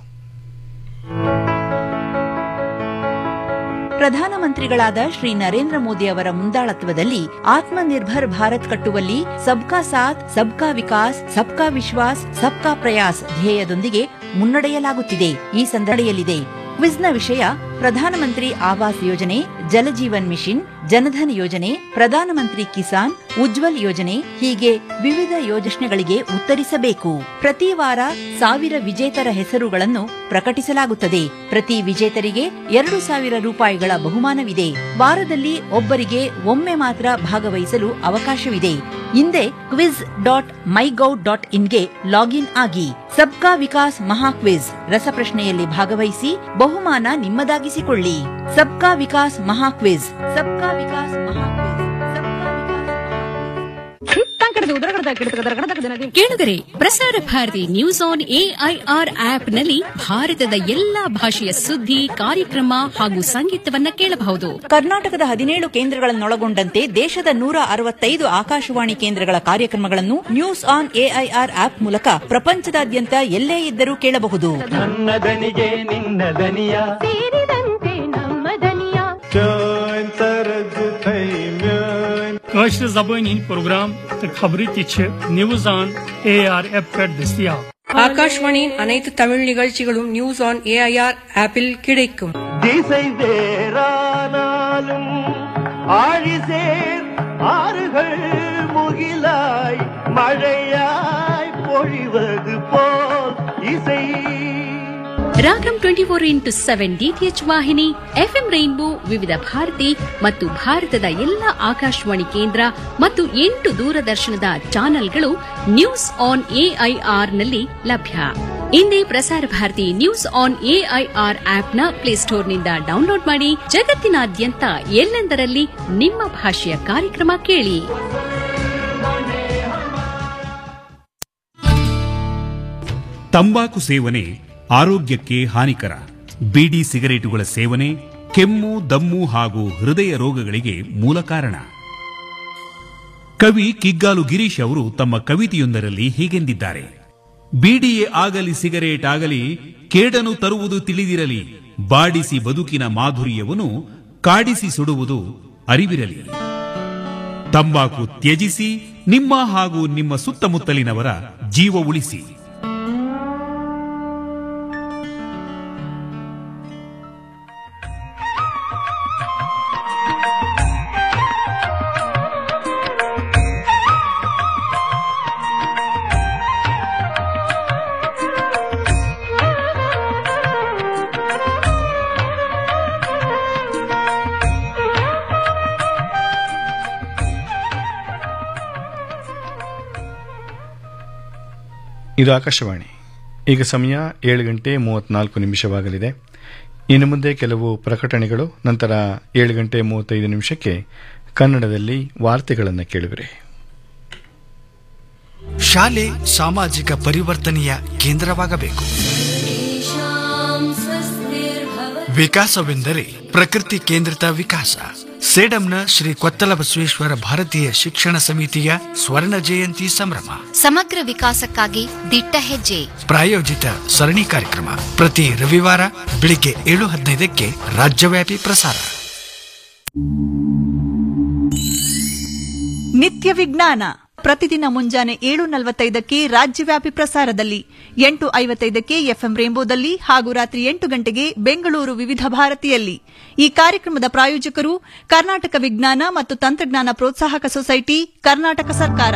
ಪ್ರಧಾನಮಂತ್ರಿಗಳಾದ ಶ್ರೀ ನರೇಂದ್ರ ಮೋದಿ ಅವರ ಮುಂದಾಳತ್ವದಲ್ಲಿ ಆತ್ಮನಿರ್ಭರ್ ಭಾರತ್ ಕಟ್ಟುವಲ್ಲಿ ಸಬ್ಕಾ ಸಾಥ್ ಸಬ್ಕಾ ವಿಕಾಸ್ ಸಬ್ಕಾ ವಿಶ್ವಾಸ್ ಸಬ್ಕಾ ಪ್ರಯಾಸ್ ಧ್ಯೇಯದೊಂದಿಗೆ ಮುನ್ನಡೆಯಲಾಗುತ್ತಿದೆ ಈ ಸಂದರ್ಭದಲ್ಲಿದೆ ಕ್ವಿಜ್ನ ವಿಷಯ ಪ್ರಧಾನಮಂತ್ರಿ ಆವಾಸ್ ಯೋಜನೆ ಜಲಜೀವನ್ ಮಿಷನ್ ಜನಧನ್ ಯೋಜನೆ ಪ್ರಧಾನಮಂತ್ರಿ ಕಿಸಾನ್ ಉಜ್ವಲ್ ಯೋಜನೆ ಹೀಗೆ ವಿವಿಧ ಯೋಜನೆಗಳಿಗೆ ಉತ್ತರಿಸಬೇಕು ಪ್ರತಿ ವಾರ ಸಾವಿರ ವಿಜೇತರ ಹೆಸರುಗಳನ್ನು ಪ್ರಕಟಿಸಲಾಗುತ್ತದೆ ಪ್ರತಿ ವಿಜೇತರಿಗೆ ಎರಡು ಸಾವಿರ ರೂಪಾಯಿಗಳ ಬಹುಮಾನವಿದೆ ವಾರದಲ್ಲಿ ಒಬ್ಬರಿಗೆ ಒಮ್ಮೆ ಮಾತ್ರ ಭಾಗವಹಿಸಲು ಅವಕಾಶವಿದೆ ಹಿಂದೆ ಕ್ವಿಜ್ ಡಾಟ್ ಮೈಗೌ ಡಾಟ್ ಇನ್ಗೆ ಲಾಗಿನ್ ಆಗಿ ಸಬ್ಕಾ ವಿಕಾಸ್ ಮಹಾ ಕ್ವಿಜ್ ರಸಪ್ರಶ್ನೆಯಲ್ಲಿ ಭಾಗವಹಿಸಿ ಬಹುಮಾನ ನಿಮ್ಮದಾಗಿಸಿಕೊಳ್ಳಿ ಸಬ್ಕಾ ವಿಕಾಸ್ ಮಹಾ ಕ್ವಿಜ್ ಸಬ್ಕಾ ವಿಕಾಸ್ ಮಹಾ ಕೇಳಿದರೆ ಪ್ರಸಾರ ಭಾರತಿ ನ್ಯೂಸ್ ಆನ್ ಎಐಆರ್ ಆಪ್ನಲ್ಲಿ ಭಾರತದ ಎಲ್ಲಾ ಭಾಷೆಯ ಸುದ್ದಿ ಕಾರ್ಯಕ್ರಮ ಹಾಗೂ ಸಂಗೀತವನ್ನ ಕೇಳಬಹುದು ಕರ್ನಾಟಕದ ಹದಿನೇಳು ಕೇಂದ್ರಗಳನ್ನೊಳಗೊಂಡಂತೆ ದೇಶದ ನೂರ ಅರವತ್ತೈದು ಆಕಾಶವಾಣಿ ಕೇಂದ್ರಗಳ ಕಾರ್ಯಕ್ರಮಗಳನ್ನು ನ್ಯೂಸ್ ಆನ್ ಎಐಆರ್ ಆಪ್ ಮೂಲಕ ಪ್ರಪಂಚದಾದ್ಯಂತ ಎಲ್ಲೇ ಇದ್ದರೂ ಕೇಳಬಹುದು ನನ್ನ ದನಿಗೆ ನಿನ್ನ ದನಿಯ ಸೇರಿದಂತೆ ನಮ್ಮ ದನಿಯ چٲنۍ طرز تھٔے میٲنۍ کٲشِر زبٲنۍ ہٕنٛدۍ پروگرام تہٕ خبرٕ تہِ چھِ نِوٕز آن اے آر ایپ پٮ۪ٹھ دٔستیاب ஆகாஷ்வாணியின் அனைத்து தமிழ் நிகழ்ச்சிகளும் நியூஸ் ஆன் ஏஐஆர் ஆப்பில் கிடைக்கும் திசை வேறானாலும் ஆழிசேர் ஆறுகள் முகிலாய் மழையாய் பொழிவது போல் இசை Ragam twenty four into seven DTH ವಾಹಿನಿ ಎಫ್ಎಂ ರೈನ್ಬೋ ವಿವಿಧ ಭಾರತಿ ಮತ್ತು ಭಾರತದ ಎಲ್ಲ ಆಕಾಶವಾಣಿ ಕೇಂದ್ರ ಮತ್ತು ಎಂಟು ದೂರದರ್ಶನದ ಚಾನೆಲ್ಗಳು ನ್ಯೂಸ್ ಆನ್ ಎಐಆರ್ ನಲ್ಲಿ ಲಭ್ಯ ಇಂದೇ Prasar Bharati news on AIR ಆಪ್ನ ಪ್ಲೇಸ್ಟೋರ್ನಿಂದ ಡೌನ್ಲೋಡ್ ಮಾಡಿ ಜಗತ್ತಿನಾದ್ಯಂತ ಎಲ್ಲೆಂದರಲ್ಲಿ ನಿಮ್ಮ ಭಾಷೆಯ ಕಾರ್ಯಕ್ರಮ ಕೇಳಿ ತಂಬಾಕು ಸೇವನೆ ಆರೋಗ್ಯಕ್ಕೆ ಹಾನಿಕರ ಬೀಡಿ ಸಿಗರೇಟುಗಳ ಸೇವನೆ ಕೆಮ್ಮು ದಮ್ಮು ಹಾಗೂ ಹೃದಯ ರೋಗಗಳಿಗೆ ಮೂಲ ಕಾರಣ ಕವಿ ಕಿಗ್ಗಾಲು ಗಿರೀಶ್ ಅವರು ತಮ್ಮ ಕವಿತೆಯೊಂದರಲ್ಲಿ ಹೀಗೆಂದಿದ್ದಾರೆ ಬೀಡಿಯೇ ಆಗಲಿ ಸಿಗರೇಟ್ ಆಗಲಿ ಕೇಡನು ತರುವುದು ತಿಳಿದಿರಲಿ ಬಾಡಿಸಿ ಬದುಕಿನ ಮಾಧುರ್ಯವನ್ನು ಕಾಡಿಸಿ ಸುಡುವುದು ಅರಿವಿರಲಿ ತಂಬಾಕು ತ್ಯಜಿಸಿ ನಿಮ್ಮ ಹಾಗೂ ನಿಮ್ಮ ಸುತ್ತಮುತ್ತಲಿನವರ ಜೀವ ಉಳಿಸಿ ಇದು ಆಕಾಶವಾಣಿ ಈಗ ಸಮಯ ಏಳು ಗಂಟೆ ಮೂವತ್ನಾಲ್ಕು ನಿಮಿಷವಾಗಲಿದೆ ಇನ್ನು ಮುಂದೆ ಕೆಲವು ಪ್ರಕಟಣೆಗಳು ನಂತರ ಏಳು ಗಂಟೆ ಮೂವತ್ತೈದು ನಿಮಿಷಕ್ಕೆ ಕನ್ನಡದಲ್ಲಿ ವಾರ್ತೆಗಳನ್ನು ಕೇಳುವಿರಿ ಶಾಲೆ ಸಾಮಾಜಿಕ ಪರಿವರ್ತನೆಯ ಕೇಂದ್ರವಾಗಬೇಕು ವಿಕಾಸವೆಂದರೆ ಪ್ರಕೃತಿ ಕೇಂದ್ರಿತ ವಿಕಾಸ ಸೇಡಂನ ಶ್ರೀ ಕೊತ್ತಲ ಬಸವೇಶ್ವರ ಭಾರತೀಯ ಶಿಕ್ಷಣ ಸಮಿತಿಯ ಸ್ವರ್ಣ ಜಯಂತಿ ಸಂಭ್ರಮ ಸಮಗ್ರ ವಿಕಾಸಕ್ಕಾಗಿ ದಿಟ್ಟ ಹೆಜ್ಜೆ ಪ್ರಾಯೋಜಿತ ಸರಣಿ ಕಾರ್ಯಕ್ರಮ ಪ್ರತಿ ರವಿವಾರ ಬೆಳಿಗ್ಗೆ ಏಳು ಹದಿನೈದಕ್ಕೆ ರಾಜ್ಯವ್ಯಾಪಿ ಪ್ರಸಾರ ನಿತ್ಯ ವಿಜ್ಞಾನ ಪ್ರತಿದಿನ ಮುಂಜಾನೆ ಏಳು ನಲವತ್ತೈದಕ್ಕೆ ರಾಜ್ಯವ್ಯಾಪಿ ಪ್ರಸಾರದಲ್ಲಿ ಎಂಟು ಐವತ್ತೈದಕ್ಕೆ ಎಫ್ಎಂ ರೇಂಬೋದಲ್ಲಿ ಹಾಗೂ ರಾತ್ರಿ ಎಂಟು ಗಂಟೆಗೆ ಬೆಂಗಳೂರು ವಿವಿಧ ಭಾರತಿಯಲ್ಲಿ ಈ ಕಾರ್ಯಕ್ರಮದ ಪ್ರಾಯೋಜಕರು ಕರ್ನಾಟಕ ವಿಜ್ಞಾನ ಮತ್ತು ತಂತ್ರಜ್ಞಾನ ಪ್ರೋತ್ಸಾಹಕ ಸೊಸೈಟಿ ಕರ್ನಾಟಕ ಸರ್ಕಾರ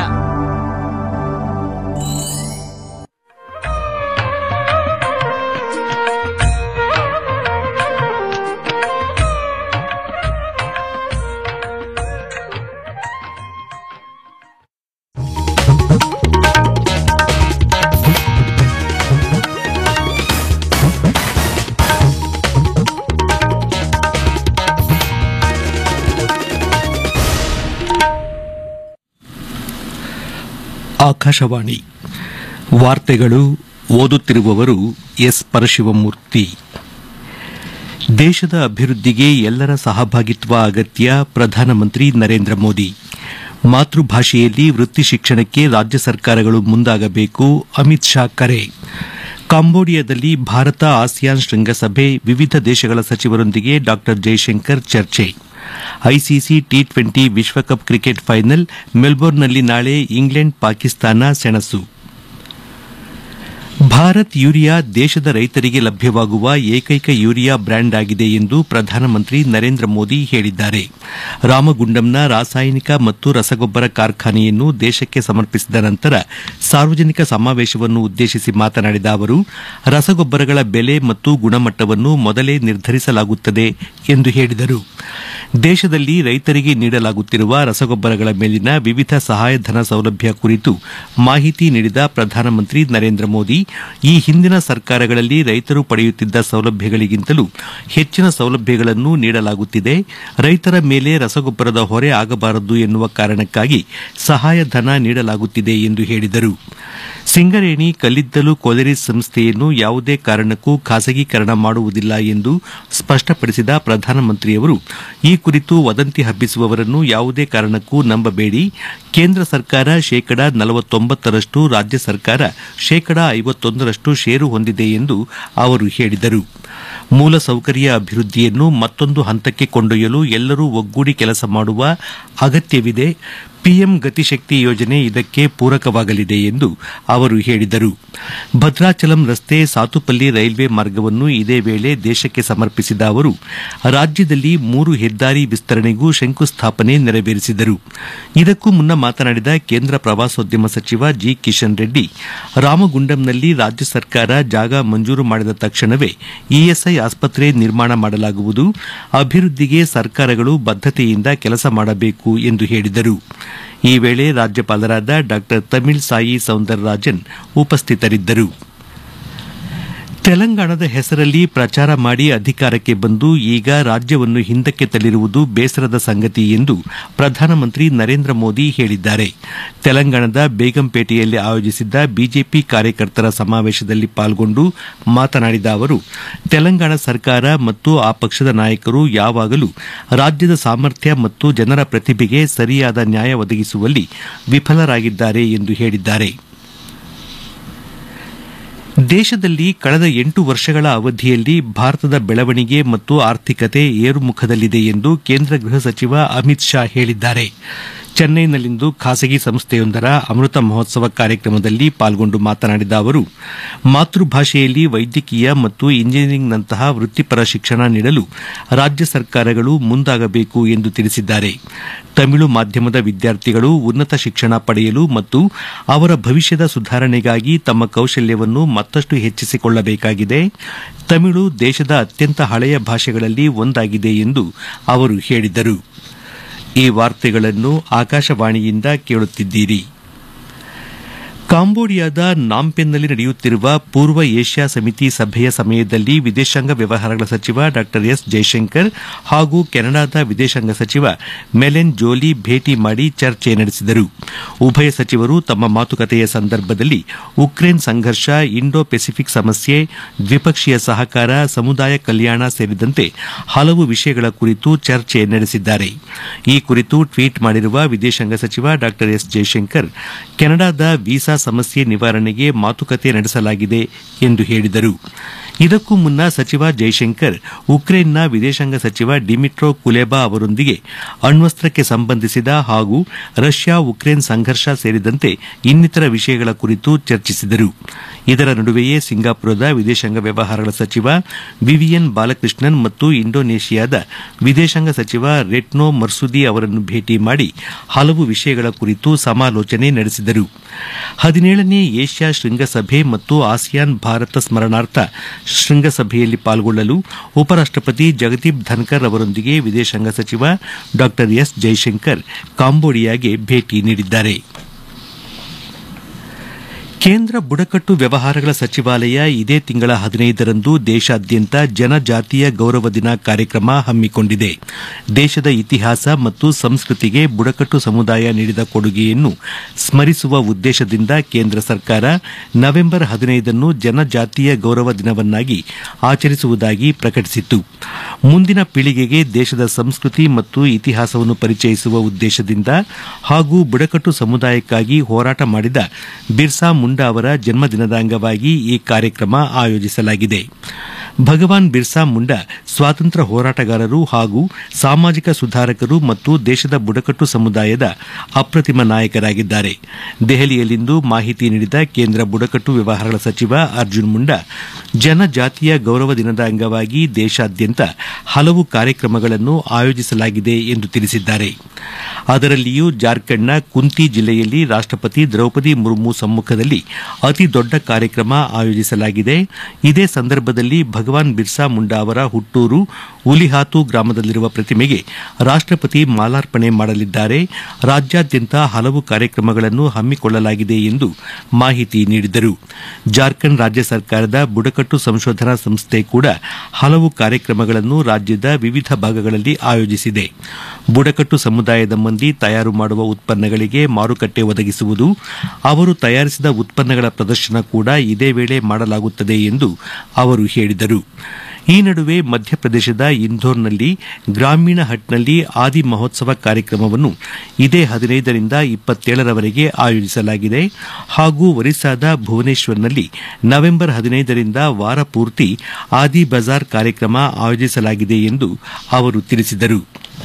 ಆಕಾಶವಾಣಿ ವಾರ್ತೆಗಳು ಓದುತ್ತಿರುವವರು ಎಸ್ ಪರಶಿವಮೂರ್ತಿ ದೇಶದ ಅಭಿವೃದ್ಧಿಗೆ ಎಲ್ಲರ ಸಹಭಾಗಿತ್ವ ಅಗತ್ಯ ಪ್ರಧಾನಮಂತ್ರಿ ನರೇಂದ್ರ ಮೋದಿ ಮಾತೃಭಾಷೆಯಲ್ಲಿ ವೃತ್ತಿ ಶಿಕ್ಷಣಕ್ಕೆ ರಾಜ್ಯ ಸರ್ಕಾರಗಳು ಮುಂದಾಗಬೇಕು ಅಮಿತ್ ಶಾ ಕರೆ ಕಾಂಬೋಡಿಯಾದಲ್ಲಿ ಭಾರತ ಆಸಿಯಾನ್ ಶೃಂಗಸಭೆ ವಿವಿಧ ದೇಶಗಳ ಸಚಿವರೊಂದಿಗೆ ಡಾ ಜೈಶಂಕರ್ ಚರ್ಚೆ ಐಸಿಸಿ ಟಿ ಟ್ವೆಂಟಿ ವಿಶ್ವಕಪ್ ಕ್ರಿಕೆಟ್ ಫೈನಲ್ ಮೆಲ್ಬೋರ್ನ್ನಲ್ಲಿ ನಾಳೆ ಇಂಗ್ಲೆಂಡ್ ಪಾಕಿಸ್ತಾನ ಸೆಣಸು ಭಾರತ್ ಯೂರಿಯಾ ದೇಶದ ರೈತರಿಗೆ ಲಭ್ಯವಾಗುವ ಏಕೈಕ ಯೂರಿಯಾ ಬ್ರ್ಯಾಂಡ್ ಆಗಿದೆ ಎಂದು ಪ್ರಧಾನಮಂತ್ರಿ ನರೇಂದ್ರ ಮೋದಿ ಹೇಳಿದ್ದಾರೆ ರಾಮಗುಂಡಂನ ರಾಸಾಯನಿಕ ಮತ್ತು ರಸಗೊಬ್ಬರ ಕಾರ್ಖಾನೆಯನ್ನು ದೇಶಕ್ಕೆ ಸಮರ್ಪಿಸಿದ ನಂತರ ಸಾರ್ವಜನಿಕ ಸಮಾವೇಶವನ್ನು ಉದ್ದೇಶಿಸಿ ಮಾತನಾಡಿದ ಅವರು ರಸಗೊಬ್ಬರಗಳ ಬೆಲೆ ಮತ್ತು ಗುಣಮಟ್ಟವನ್ನು ಮೊದಲೇ ನಿರ್ಧರಿಸಲಾಗುತ್ತದೆ ಎಂದು ಹೇಳಿದರು ದೇಶದಲ್ಲಿ ರೈತರಿಗೆ ನೀಡಲಾಗುತ್ತಿರುವ ರಸಗೊಬ್ಬರಗಳ ಮೇಲಿನ ವಿವಿಧ ಸಹಾಯಧನ ಸೌಲಭ್ಯ ಕುರಿತು ಮಾಹಿತಿ ನೀಡಿದ ಪ್ರಧಾನಮಂತ್ರಿ ನರೇಂದ್ರ ಮೋದಿ ಈ ಹಿಂದಿನ ಸರ್ಕಾರಗಳಲ್ಲಿ ರೈತರು ಪಡೆಯುತ್ತಿದ್ದ ಸೌಲಭ್ಯಗಳಿಗಿಂತಲೂ ಹೆಚ್ಚಿನ ಸೌಲಭ್ಯಗಳನ್ನು ನೀಡಲಾಗುತ್ತಿದೆ ರೈತರ ಮೇಲೆ ರಸಗೊಬ್ಬರದ ಹೊರೆ ಆಗಬಾರದು ಎನ್ನುವ ಕಾರಣಕ್ಕಾಗಿ ಸಹಾಯಧನ ನೀಡಲಾಗುತ್ತಿದೆ ಎಂದು ಹೇಳಿದರು ಸಿಂಗರೇಣಿ ಕಲ್ಲಿದ್ದಲು ಕೊಲೆರಿಸ್ ಸಂಸ್ಥೆಯನ್ನು ಯಾವುದೇ ಕಾರಣಕ್ಕೂ ಖಾಸಗೀಕರಣ ಮಾಡುವುದಿಲ್ಲ ಎಂದು ಸ್ಪಷ್ಟಪಡಿಸಿದ ಪ್ರಧಾನಮಂತ್ರಿಯವರು ಈ ಕುರಿತು ವದಂತಿ ಹಬ್ಬಿಸುವವರನ್ನು ಯಾವುದೇ ಕಾರಣಕ್ಕೂ ನಂಬಬೇಡಿ ಕೇಂದ್ರ ಸರ್ಕಾರ ಶೇಕಡಾ ನಲವತ್ತೊಂಬತ್ತರಷ್ಟು ರಾಜ್ಯ ಸರ್ಕಾರ ಶೇಕಡಾ ಐವತ್ತೊಂದರಷ್ಟು ಷೇರು ಹೊಂದಿದೆ ಎಂದು ಅವರು ಹೇಳಿದರು ಮೂಲಸೌಕರ್ಯ ಅಭಿವೃದ್ಧಿಯನ್ನು ಮತ್ತೊಂದು ಹಂತಕ್ಕೆ ಕೊಂಡೊಯ್ಯಲು ಎಲ್ಲರೂ ಒಗ್ಗೂಡಿ ಕೆಲಸ ಮಾಡುವ ಅಗತ್ಯವಿದೆ ಪಿಎಂ ಗತಿಶಕ್ತಿ ಯೋಜನೆ ಇದಕ್ಕೆ ಪೂರಕವಾಗಲಿದೆ ಎಂದು ಅವರು ಹೇಳಿದರು ಭದ್ರಾಚಲಂ ರಸ್ತೆ ಸಾತುಪಲ್ಲಿ ರೈಲ್ವೆ ಮಾರ್ಗವನ್ನು ಇದೇ ವೇಳೆ ದೇಶಕ್ಕೆ ಸಮರ್ಪಿಸಿದ ಅವರು ರಾಜ್ಯದಲ್ಲಿ ಮೂರು ಹೆದ್ದಾರಿ ವಿಸ್ತರಣೆಗೂ ಶಂಕುಸ್ಥಾಪನೆ ನೆರವೇರಿಸಿದರು ಇದಕ್ಕೂ ಮುನ್ನ ಮಾತನಾಡಿದ ಕೇಂದ್ರ ಪ್ರವಾಸೋದ್ಯಮ ಸಚಿವ ಜಿ ಕಿಶನ್ ರೆಡ್ಡಿ ರಾಮಗುಂಡಂನಲ್ಲಿ ರಾಜ್ಯ ಸರ್ಕಾರ ಜಾಗ ಮಂಜೂರು ಮಾಡಿದ ತಕ್ಷಣವೇ ಇಎಸ್ಐ ಆಸ್ಪತ್ರೆ ನಿರ್ಮಾಣ ಮಾಡಲಾಗುವುದು ಅಭಿವೃದ್ಧಿಗೆ ಸರ್ಕಾರಗಳು ಬದ್ಧತೆಯಿಂದ ಕೆಲಸ ಮಾಡಬೇಕು ಎಂದು ಹೇಳಿದರು ಈ ವೇಳೆ ರಾಜ್ಯಪಾಲರಾದ ಡಾ ತಮಿಳ್ ಸಾಯಿ ಸೌಂದರರಾಜನ್ ಉಪಸ್ಥಿತರಿದ್ದರು ತೆಲಂಗಾಣದ ಹೆಸರಲ್ಲಿ ಪ್ರಚಾರ ಮಾಡಿ ಅಧಿಕಾರಕ್ಕೆ ಬಂದು ಈಗ ರಾಜ್ಯವನ್ನು ಹಿಂದಕ್ಕೆ ತಳ್ಳಿರುವುದು ಬೇಸರದ ಸಂಗತಿ ಎಂದು ಪ್ರಧಾನಮಂತ್ರಿ ನರೇಂದ್ರ ಮೋದಿ ಹೇಳಿದ್ದಾರೆ ತೆಲಂಗಾಣದ ಬೇಗಂಪೇಟೆಯಲ್ಲಿ ಆಯೋಜಿಸಿದ್ದ ಬಿಜೆಪಿ ಕಾರ್ಯಕರ್ತರ ಸಮಾವೇಶದಲ್ಲಿ ಪಾಲ್ಗೊಂಡು ಮಾತನಾಡಿದ ಅವರು ತೆಲಂಗಾಣ ಸರ್ಕಾರ ಮತ್ತು ಆ ಪಕ್ಷದ ನಾಯಕರು ಯಾವಾಗಲೂ ರಾಜ್ಯದ ಸಾಮರ್ಥ್ಯ ಮತ್ತು ಜನರ ಪ್ರತಿಭೆಗೆ ಸರಿಯಾದ ನ್ಯಾಯ ಒದಗಿಸುವಲ್ಲಿ ವಿಫಲರಾಗಿದ್ದಾರೆ ಎಂದು ಹೇಳಿದ್ದಾರೆ ದೇಶದಲ್ಲಿ ಕಳೆದ ಎಂಟು ವರ್ಷಗಳ ಅವಧಿಯಲ್ಲಿ ಭಾರತದ ಬೆಳವಣಿಗೆ ಮತ್ತು ಆರ್ಥಿಕತೆ ಏರುಮುಖದಲ್ಲಿದೆ ಎಂದು ಕೇಂದ್ರ ಗೃಹ ಸಚಿವ ಅಮಿತ್ ಶಾ ಹೇಳಿದ್ದಾರೆ ಚೆನ್ನೈನಲ್ಲಿಂದು ಖಾಸಗಿ ಸಂಸ್ಥೆಯೊಂದರ ಅಮೃತ ಮಹೋತ್ಸವ ಕಾರ್ಯಕ್ರಮದಲ್ಲಿ ಪಾಲ್ಗೊಂಡು ಮಾತನಾಡಿದ ಅವರು ಮಾತೃಭಾಷೆಯಲ್ಲಿ ವೈದ್ಯಕೀಯ ಮತ್ತು ಇಂಜಿನಿಯರಿಂಗ್ನಂತಹ ವೃತ್ತಿಪರ ಶಿಕ್ಷಣ ನೀಡಲು ರಾಜ್ಯ ಸರ್ಕಾರಗಳು ಮುಂದಾಗಬೇಕು ಎಂದು ತಿಳಿಸಿದ್ದಾರೆ ತಮಿಳು ಮಾಧ್ಯಮದ ವಿದ್ಯಾರ್ಥಿಗಳು ಉನ್ನತ ಶಿಕ್ಷಣ ಪಡೆಯಲು ಮತ್ತು ಅವರ ಭವಿಷ್ಯದ ಸುಧಾರಣೆಗಾಗಿ ತಮ್ಮ ಕೌಶಲ್ಯವನ್ನು ಮತ್ತಷ್ಟು ಹೆಚ್ಚಿಸಿಕೊಳ್ಳಬೇಕಾಗಿದೆ ತಮಿಳು ದೇಶದ ಅತ್ಯಂತ ಹಳೆಯ ಭಾಷೆಗಳಲ್ಲಿ ಒಂದಾಗಿದೆ ಎಂದು ಅವರು ಹೇಳಿದರು ಈ ವಾರ್ತೆಗಳನ್ನು ಆಕಾಶವಾಣಿಯಿಂದ ಕೇಳುತ್ತಿದ್ದೀರಿ ಕಾಂಬೋಡಿಯಾದ ನಾಂಪೆನ್ನಲ್ಲಿ ನಡೆಯುತ್ತಿರುವ ಪೂರ್ವ ಏಷ್ಯಾ ಸಮಿತಿ ಸಭೆಯ ಸಮಯದಲ್ಲಿ ವಿದೇಶಾಂಗ ವ್ಯವಹಾರಗಳ ಸಚಿವ ಡಾ ಎಸ್ ಜೈಶಂಕರ್ ಹಾಗೂ ಕೆನಡಾದ ವಿದೇಶಾಂಗ ಸಚಿವ ಮೆಲೆನ್ ಜೋಲಿ ಭೇಟಿ ಮಾಡಿ ಚರ್ಚೆ ನಡೆಸಿದರು ಉಭಯ ಸಚಿವರು ತಮ್ಮ ಮಾತುಕತೆಯ ಸಂದರ್ಭದಲ್ಲಿ ಉಕ್ರೇನ್ ಸಂಘರ್ಷ ಇಂಡೋ ಪೆಸಿಫಿಕ್ ಸಮಸ್ಯೆ ದ್ವಿಪಕ್ಷೀಯ ಸಹಕಾರ ಸಮುದಾಯ ಕಲ್ಯಾಣ ಸೇರಿದಂತೆ ಹಲವು ವಿಷಯಗಳ ಕುರಿತು ಚರ್ಚೆ ನಡೆಸಿದ್ದಾರೆ ಈ ಕುರಿತು ಟ್ವೀಟ್ ಮಾಡಿರುವ ವಿದೇಶಾಂಗ ಸಚಿವ ಡಾ ಎಸ್ ಜೈಶಂಕರ್ ಕೆನಡಾದ ವೀಸಾ ಸಮಸ್ಯೆ ನಿವಾರಣೆಗೆ ಮಾತುಕತೆ ನಡೆಸಲಾಗಿದೆ ಎಂದು ಹೇಳಿದರು ಇದಕ್ಕೂ ಮುನ್ನ ಸಚಿವ ಜೈಶಂಕರ್ ಉಕ್ರೇನ್ನ ವಿದೇಶಾಂಗ ಸಚಿವ ಡಿಮಿಟ್ರೋ ಕುಲೆಬಾ ಅವರೊಂದಿಗೆ ಅಣ್ವಸ್ತ್ರಕ್ಕೆ ಸಂಬಂಧಿಸಿದ ಹಾಗೂ ರಷ್ಯಾ ಉಕ್ರೇನ್ ಸಂಘರ್ಷ ಸೇರಿದಂತೆ ಇನ್ನಿತರ ವಿಷಯಗಳ ಕುರಿತು ಚರ್ಚಿಸಿದರು ಇದರ ನಡುವೆಯೇ ಸಿಂಗಾಪುರದ ವಿದೇಶಾಂಗ ವ್ಯವಹಾರಗಳ ಸಚಿವ ವಿವಿಯನ್ ಬಾಲಕೃಷ್ಣನ್ ಮತ್ತು ಇಂಡೋನೇಷಿಯಾದ ವಿದೇಶಾಂಗ ಸಚಿವ ರೆಟ್ನೋ ಮರ್ಸುದಿ ಅವರನ್ನು ಭೇಟಿ ಮಾಡಿ ಹಲವು ವಿಷಯಗಳ ಕುರಿತು ಸಮಾಲೋಚನೆ ನಡೆಸಿದರು ಹದಿನೇಳನೇ ಏಷ್ಯಾ ಶೃಂಗಸಭೆ ಮತ್ತು ಆಸಿಯಾನ್ ಭಾರತ ಸ್ಮರಣಾರ್ಥ ಶೃಂಗಸಭೆಯಲ್ಲಿ ಪಾಲ್ಗೊಳ್ಳಲು ಉಪರಾಷ್ಟಪತಿ ಜಗದೀಪ್ ಧನ್ಕರ್ ಅವರೊಂದಿಗೆ ವಿದೇಶಾಂಗ ಸಚಿವ ಡಾ ಎಸ್ ಜೈಶಂಕರ್ ಕಾಂಬೋಡಿಯಾಗೆ ಭೇಟಿ ನೀಡಿದ್ದಾರೆ ಕೇಂದ್ರ ಬುಡಕಟ್ಟು ವ್ಯವಹಾರಗಳ ಸಚಿವಾಲಯ ಇದೇ ತಿಂಗಳ ಹದಿನೈದರಂದು ದೇಶಾದ್ಯಂತ ಜನಜಾತೀಯ ಗೌರವ ದಿನ ಕಾರ್ಯಕ್ರಮ ಹಮ್ಮಿಕೊಂಡಿದೆ ದೇಶದ ಇತಿಹಾಸ ಮತ್ತು ಸಂಸ್ಕೃತಿಗೆ ಬುಡಕಟ್ಟು ಸಮುದಾಯ ನೀಡಿದ ಕೊಡುಗೆಯನ್ನು ಸ್ಮರಿಸುವ ಉದ್ದೇಶದಿಂದ ಕೇಂದ್ರ ಸರ್ಕಾರ ನವೆಂಬರ್ ಹದಿನೈದನ್ನು ಜನಜಾತೀಯ ಗೌರವ ದಿನವನ್ನಾಗಿ ಆಚರಿಸುವುದಾಗಿ ಪ್ರಕಟಿಸಿತ್ತು ಮುಂದಿನ ಪೀಳಿಗೆಗೆ ದೇಶದ ಸಂಸ್ಕೃತಿ ಮತ್ತು ಇತಿಹಾಸವನ್ನು ಪರಿಚಯಿಸುವ ಉದ್ದೇಶದಿಂದ ಹಾಗೂ ಬುಡಕಟ್ಟು ಸಮುದಾಯಕ್ಕಾಗಿ ಹೋರಾಟ ಮಾಡಿದ ಬಿರ್ಸಾ ಮುಂಡಾ ಅವರ ಜನ್ಮದಿನದ ಅಂಗವಾಗಿ ಈ ಕಾರ್ಯಕ್ರಮ ಆಯೋಜಿಸಲಾಗಿದೆ ಭಗವಾನ್ ಬಿರ್ಸಾ ಮುಂಡಾ ಸ್ವಾತಂತ್ರ್ಯ ಹೋರಾಟಗಾರರು ಹಾಗೂ ಸಾಮಾಜಿಕ ಸುಧಾರಕರು ಮತ್ತು ದೇಶದ ಬುಡಕಟ್ಟು ಸಮುದಾಯದ ಅಪ್ರತಿಮ ನಾಯಕರಾಗಿದ್ದಾರೆ ದೆಹಲಿಯಲ್ಲಿಂದು ಮಾಹಿತಿ ನೀಡಿದ ಕೇಂದ್ರ ಬುಡಕಟ್ಟು ವ್ಯವಹಾರಗಳ ಸಚಿವ ಅರ್ಜುನ್ ಮುಂಡಾ ಜನಜಾತಿಯ ಗೌರವ ದಿನದ ಅಂಗವಾಗಿ ದೇಶಾದ್ಯಂತ ಹಲವು ಕಾರ್ಯಕ್ರಮಗಳನ್ನು ಆಯೋಜಿಸಲಾಗಿದೆ ಎಂದು ತಿಳಿಸಿದ್ದಾರೆ ಅದರಲ್ಲಿಯೂ ಜಾರ್ಖಂಡ್ನ ಕುಂತಿ ಜಿಲ್ಲೆಯಲ್ಲಿ ರಾಷ್ಟಪತಿ ದ್ರೌಪದಿ ಮುರ್ಮು ಸಮ್ಮುಖದಲ್ಲಿ ಅತಿ ದೊಡ್ಡ ಕಾರ್ಯಕ್ರಮ ಆಯೋಜಿಸಲಾಗಿದೆ ಇದೇ ಸಂದರ್ಭದಲ್ಲಿ ಭಗವಾನ್ ಬಿರ್ಸಾ ಮುಂಡಾ ಅವರ ಹುಟ್ಟೂರು ಉಲಿಹಾತು ಗ್ರಾಮದಲ್ಲಿರುವ ಪ್ರತಿಮೆಗೆ ರಾಷ್ಟಪತಿ ಮಾಲಾರ್ಪಣೆ ಮಾಡಲಿದ್ದಾರೆ ರಾಜ್ಯಾದ್ಯಂತ ಹಲವು ಕಾರ್ಯಕ್ರಮಗಳನ್ನು ಹಮ್ಮಿಕೊಳ್ಳಲಾಗಿದೆ ಎಂದು ಮಾಹಿತಿ ನೀಡಿದರು ಜಾರ್ಖಂಡ್ ರಾಜ್ಯ ಸರ್ಕಾರದ ಬುಡಕಟ್ಟು ಸಂಶೋಧನಾ ಸಂಸ್ಥೆ ಕೂಡ ಹಲವು ಕಾರ್ಯಕ್ರಮಗಳನ್ನು ರಾಜ್ಯದ ವಿವಿಧ ಭಾಗಗಳಲ್ಲಿ ಆಯೋಜಿಸಿದೆ ಬುಡಕಟ್ಟು ಸಮುದಾಯದ ಮಂದಿ ತಯಾರು ಮಾಡುವ ಉತ್ಪನ್ನಗಳಿಗೆ ಮಾರುಕಟ್ಟೆ ಒದಗಿಸುವುದು ಅವರು ತಯಾರಿಸಿದ ಉತ್ಪನ್ನಗಳ ಪ್ರದರ್ಶನ ಕೂಡ ಇದೇ ವೇಳೆ ಮಾಡಲಾಗುತ್ತದೆ ಎಂದು ಅವರು ಹೇಳಿದರು ಈ ನಡುವೆ ಮಧ್ಯಪ್ರದೇಶದ ಇಂಧೋರ್ನಲ್ಲಿ ಗ್ರಾಮೀಣ ಹಟ್ನಲ್ಲಿ ಆದಿ ಮಹೋತ್ಸವ ಕಾರ್ಯಕ್ರಮವನ್ನು ಇದೇ ಹದಿನೈದರಿಂದ ಇಪ್ಪತ್ತೇಳರವರೆಗೆ ಆಯೋಜಿಸಲಾಗಿದೆ ಹಾಗೂ ಒರಿಸ್ಸಾದ ಭುವನೇಶ್ವರ್ನಲ್ಲಿ ನವೆಂಬರ್ ಹದಿನೈದರಿಂದ ವಾರ ಪೂರ್ತಿ ಆದಿ ಬಜಾರ್ ಕಾರ್ಯಕ್ರಮ ಆಯೋಜಿಸಲಾಗಿದೆ ಎಂದು ಅವರು ತಿಳಿಸಿದರು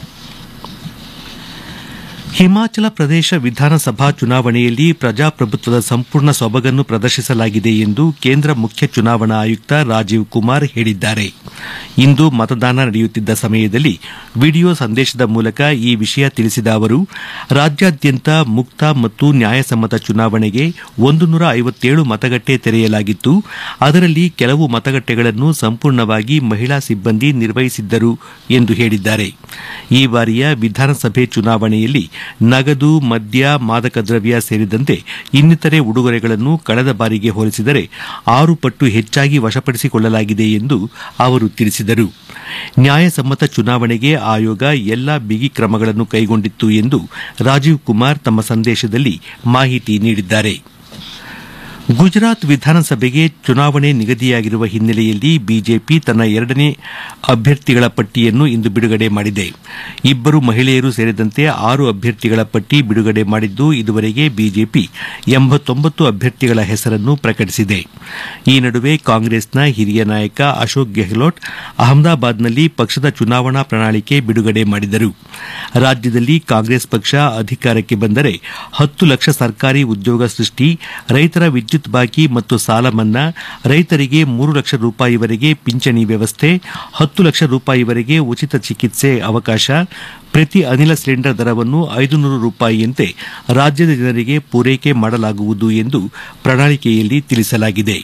ಹಿಮಾಚಲ ಪ್ರದೇಶ ವಿಧಾನಸಭಾ ಚುನಾವಣೆಯಲ್ಲಿ ಪ್ರಜಾಪ್ರಭುತ್ವದ ಸಂಪೂರ್ಣ ಸೊಬಗನ್ನು ಪ್ರದರ್ಶಿಸಲಾಗಿದೆ ಎಂದು ಕೇಂದ್ರ ಮುಖ್ಯ ಚುನಾವಣಾ ಆಯುಕ್ತ ರಾಜೀವ್ ಕುಮಾರ್ ಹೇಳಿದ್ದಾರೆ ಇಂದು ಮತದಾನ ನಡೆಯುತ್ತಿದ್ದ ಸಮಯದಲ್ಲಿ ವಿಡಿಯೋ ಸಂದೇಶದ ಮೂಲಕ ಈ ವಿಷಯ ತಿಳಿಸಿದ ಅವರು ರಾಜ್ಯಾದ್ಯಂತ ಮುಕ್ತ ಮತ್ತು ನ್ಯಾಯಸಮ್ಮತ ಚುನಾವಣೆಗೆ ಒಂದು ನೂರ ಐವತ್ತೇಳು ಮತಗಟ್ಟೆ ತೆರೆಯಲಾಗಿತ್ತು ಅದರಲ್ಲಿ ಕೆಲವು ಮತಗಟ್ಟೆಗಳನ್ನು ಸಂಪೂರ್ಣವಾಗಿ ಮಹಿಳಾ ಸಿಬ್ಬಂದಿ ನಿರ್ವಹಿಸಿದ್ದರು ಎಂದು ಹೇಳಿದ್ದಾರೆ ಈ ಬಾರಿಯ ವಿಧಾನಸಭೆ ಚುನಾವಣೆಯಲ್ಲಿ ನಗದು ಮದ್ಯ ಮಾದಕ ದ್ರವ್ಯ ಸೇರಿದಂತೆ ಇನ್ನಿತರೆ ಉಡುಗೊರೆಗಳನ್ನು ಕಳೆದ ಬಾರಿಗೆ ಹೋಲಿಸಿದರೆ ಆರು ಪಟ್ಟು ಹೆಚ್ಚಾಗಿ ವಶಪಡಿಸಿಕೊಳ್ಳಲಾಗಿದೆ ಎಂದು ಅವರು ತಿಳಿಸಿದರು ನ್ಯಾಯಸಮ್ಮತ ಚುನಾವಣೆಗೆ ಆಯೋಗ ಎಲ್ಲಾ ಬಿಗಿ ಕ್ರಮಗಳನ್ನು ಕೈಗೊಂಡಿತ್ತು ಎಂದು ರಾಜೀವ್ ಕುಮಾರ್ ತಮ್ಮ ಸಂದೇಶದಲ್ಲಿ ಮಾಹಿತಿ ನೀಡಿದ್ದಾರೆ ಗುಜರಾತ್ ವಿಧಾನಸಭೆಗೆ ಚುನಾವಣೆ ನಿಗದಿಯಾಗಿರುವ ಹಿನ್ನೆಲೆಯಲ್ಲಿ ಬಿಜೆಪಿ ತನ್ನ ಎರಡನೇ ಅಭ್ಯರ್ಥಿಗಳ ಪಟ್ಟಿಯನ್ನು ಇಂದು ಬಿಡುಗಡೆ ಮಾಡಿದೆ ಇಬ್ಬರು ಮಹಿಳೆಯರು ಸೇರಿದಂತೆ ಆರು ಅಭ್ಯರ್ಥಿಗಳ ಪಟ್ಟಿ ಬಿಡುಗಡೆ ಮಾಡಿದ್ದು ಇದುವರೆಗೆ ಬಿಜೆಪಿ ಎಂಬತ್ತೊಂಬತ್ತು ಅಭ್ಯರ್ಥಿಗಳ ಹೆಸರನ್ನು ಪ್ರಕಟಿಸಿದೆ ಈ ನಡುವೆ ಕಾಂಗ್ರೆಸ್ನ ಹಿರಿಯ ನಾಯಕ ಅಶೋಕ್ ಗೆಹ್ಲೋಟ್ ಅಹಮದಾಬಾದ್ನಲ್ಲಿ ಪಕ್ಷದ ಚುನಾವಣಾ ಪ್ರಣಾಳಿಕೆ ಬಿಡುಗಡೆ ಮಾಡಿದರು ರಾಜ್ಯದಲ್ಲಿ ಕಾಂಗ್ರೆಸ್ ಪಕ್ಷ ಅಧಿಕಾರಕ್ಕೆ ಬಂದರೆ ಹತ್ತು ಲಕ್ಷ ಸರ್ಕಾರಿ ಉದ್ಯೋಗ ಸೃಷ್ಟಿ ರೈತರ ವಿದ್ಯುತ್ ಬಾಕಿ ಮತ್ತು ಸಾಲ ಮನ್ನಾ ರೈತರಿಗೆ ಮೂರು ಲಕ್ಷ ರೂಪಾಯಿವರೆಗೆ ಪಿಂಚಣಿ ವ್ಯವಸ್ಥೆ ಹತ್ತು ಲಕ್ಷ ರೂಪಾಯಿವರೆಗೆ ಉಚಿತ ಚಿಕಿತ್ಸೆ ಅವಕಾಶ ಪ್ರತಿ ಅನಿಲ ಸಿಲಿಂಡರ್ ದರವನ್ನು ಐದು ನೂರು ರೂಪಾಯಿಯಂತೆ ರಾಜ್ಯದ ಜನರಿಗೆ ಪೂರೈಕೆ ಮಾಡಲಾಗುವುದು ಎಂದು ಪ್ರಣಾಳಿಕೆಯಲ್ಲಿ ತಿಳಿಸಲಾಗಿದೆ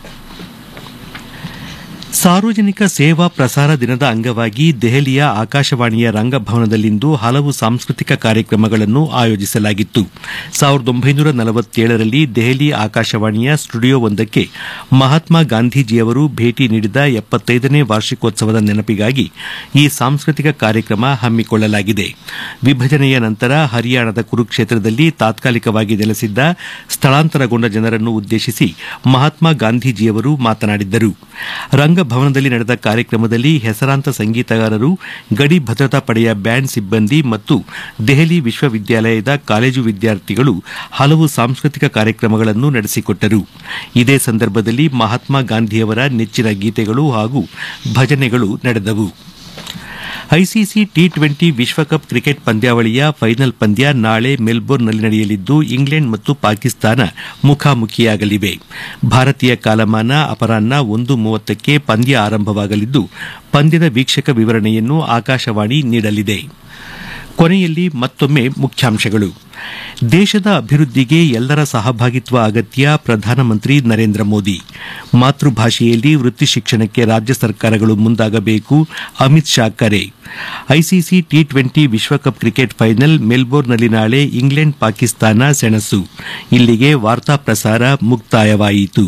ಸಾರ್ವಜನಿಕ ಸೇವಾ ಪ್ರಸಾರ ದಿನದ ಅಂಗವಾಗಿ ದೆಹಲಿಯ ಆಕಾಶವಾಣಿಯ ರಂಗಭವನದಲ್ಲಿಂದು ಹಲವು ಸಾಂಸ್ಕೃತಿಕ ಕಾರ್ಯಕ್ರಮಗಳನ್ನು ಆಯೋಜಿಸಲಾಗಿತ್ತು ಸಾವಿರದ ಒಂಬೈನೂರ ನಲವತ್ತೇಳರಲ್ಲಿ ದೆಹಲಿ ಆಕಾಶವಾಣಿಯ ಸ್ಟುಡಿಯೋವೊಂದಕ್ಕೆ ಮಹಾತ್ಮ ಗಾಂಧೀಜಿಯವರು ಭೇಟಿ ನೀಡಿದ ಎಪ್ಪತ್ತೈದನೇ ವಾರ್ಷಿಕೋತ್ಸವದ ನೆನಪಿಗಾಗಿ ಈ ಸಾಂಸ್ಕೃತಿಕ ಕಾರ್ಯಕ್ರಮ ಹಮ್ಮಿಕೊಳ್ಳಲಾಗಿದೆ ವಿಭಜನೆಯ ನಂತರ ಹರಿಯಾಣದ ಕುರುಕ್ಷೇತ್ರದಲ್ಲಿ ತಾತ್ಕಾಲಿಕವಾಗಿ ನೆಲೆಸಿದ್ದ ಸ್ಥಳಾಂತರಗೊಂಡ ಜನರನ್ನು ಉದ್ದೇಶಿಸಿ ಮಹಾತ್ಮ ಗಾಂಧೀಜಿಯವರು ಮಾತನಾಡಿದ್ದರು ರಂಗಭವನದಲ್ಲಿ ನಡೆದ ಕಾರ್ಯಕ್ರಮದಲ್ಲಿ ಹೆಸರಾಂತ ಸಂಗೀತಗಾರರು ಗಡಿ ಭದ್ರತಾ ಪಡೆಯ ಬ್ಯಾಂಡ್ ಸಿಬ್ಬಂದಿ ಮತ್ತು ದೆಹಲಿ ವಿಶ್ವವಿದ್ಯಾಲಯದ ಕಾಲೇಜು ವಿದ್ಯಾರ್ಥಿಗಳು ಹಲವು ಸಾಂಸ್ಕೃತಿಕ ಕಾರ್ಯಕ್ರಮಗಳನ್ನು ನಡೆಸಿಕೊಟ್ಟರು ಇದೇ ಸಂದರ್ಭದಲ್ಲಿ ಮಹಾತ್ಮ ಗಾಂಧಿಯವರ ನೆಚ್ಚಿನ ಗೀತೆಗಳು ಹಾಗೂ ಭಜನೆಗಳು ನಡೆದವು ಐಸಿಸಿ ಟಿ ಟ್ವೆಂಟಿ ವಿಶ್ವಕಪ್ ಕ್ರಿಕೆಟ್ ಪಂದ್ಯಾವಳಿಯ ಫೈನಲ್ ಪಂದ್ಯ ನಾಳೆ ಮೆಲ್ಬೋರ್ನ್ನಲ್ಲಿ ನಡೆಯಲಿದ್ದು ಇಂಗ್ಲೆಂಡ್ ಮತ್ತು ಪಾಕಿಸ್ತಾನ ಮುಖಾಮುಖಿಯಾಗಲಿವೆ ಭಾರತೀಯ ಕಾಲಮಾನ ಅಪರಾಹ್ನ ಒಂದು ಮೂವತ್ತಕ್ಕೆ ಪಂದ್ಯ ಆರಂಭವಾಗಲಿದ್ದು ಪಂದ್ಯದ ವೀಕ್ಷಕ ವಿವರಣೆಯನ್ನು ಆಕಾಶವಾಣಿ ನೀಡಲಿದೆ ಕೊನೆಯಲ್ಲಿ ಮತ್ತೊಮ್ಮೆ ಮುಖ್ಯಾಂಶಗಳು ದೇಶದ ಅಭಿವೃದ್ಧಿಗೆ ಎಲ್ಲರ ಸಹಭಾಗಿತ್ವ ಅಗತ್ಯ ಪ್ರಧಾನಮಂತ್ರಿ ನರೇಂದ್ರ ಮೋದಿ ಮಾತೃಭಾಷೆಯಲ್ಲಿ ವೃತ್ತಿ ಶಿಕ್ಷಣಕ್ಕೆ ರಾಜ್ಯ ಸರ್ಕಾರಗಳು ಮುಂದಾಗಬೇಕು ಅಮಿತ್ ಶಾ ಕರೆ ಐಸಿಸಿ ಟಿ ಟ್ವೆಂಟಿ ವಿಶ್ವಕಪ್ ಕ್ರಿಕೆಟ್ ಫೈನಲ್ ಮೆಲ್ಬೋರ್ನ್ನಲ್ಲಿ ನಾಳೆ ಇಂಗ್ಲೆಂಡ್ ಪಾಕಿಸ್ತಾನ ಸೆಣಸು ಇಲ್ಲಿಗೆ ವಾರ್ತಾ ಪ್ರಸಾರ ಮುಕ್ತಾಯವಾಯಿತು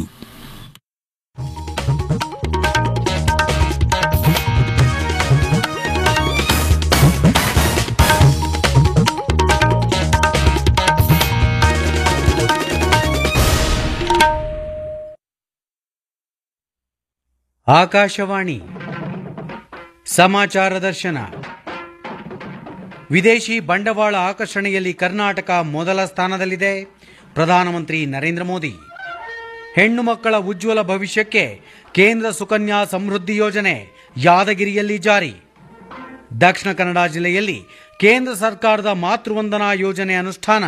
ಆಕಾಶವಾಣಿ ಸಮಾಚಾರ ದರ್ಶನ ವಿದೇಶಿ ಬಂಡವಾಳ ಆಕರ್ಷಣೆಯಲ್ಲಿ ಕರ್ನಾಟಕ ಮೊದಲ ಸ್ಥಾನದಲ್ಲಿದೆ ಪ್ರಧಾನಮಂತ್ರಿ ನರೇಂದ್ರ ಮೋದಿ ಹೆಣ್ಣು ಮಕ್ಕಳ ಉಜ್ವಲ ಭವಿಷ್ಯಕ್ಕೆ ಕೇಂದ್ರ ಸುಕನ್ಯಾ ಸಮೃದ್ಧಿ ಯೋಜನೆ ಯಾದಗಿರಿಯಲ್ಲಿ ಜಾರಿ ದಕ್ಷಿಣ ಕನ್ನಡ ಜಿಲ್ಲೆಯಲ್ಲಿ ಕೇಂದ್ರ ಸರ್ಕಾರದ ಮಾತೃವಂದನಾ ಯೋಜನೆ ಅನುಷ್ಠಾನ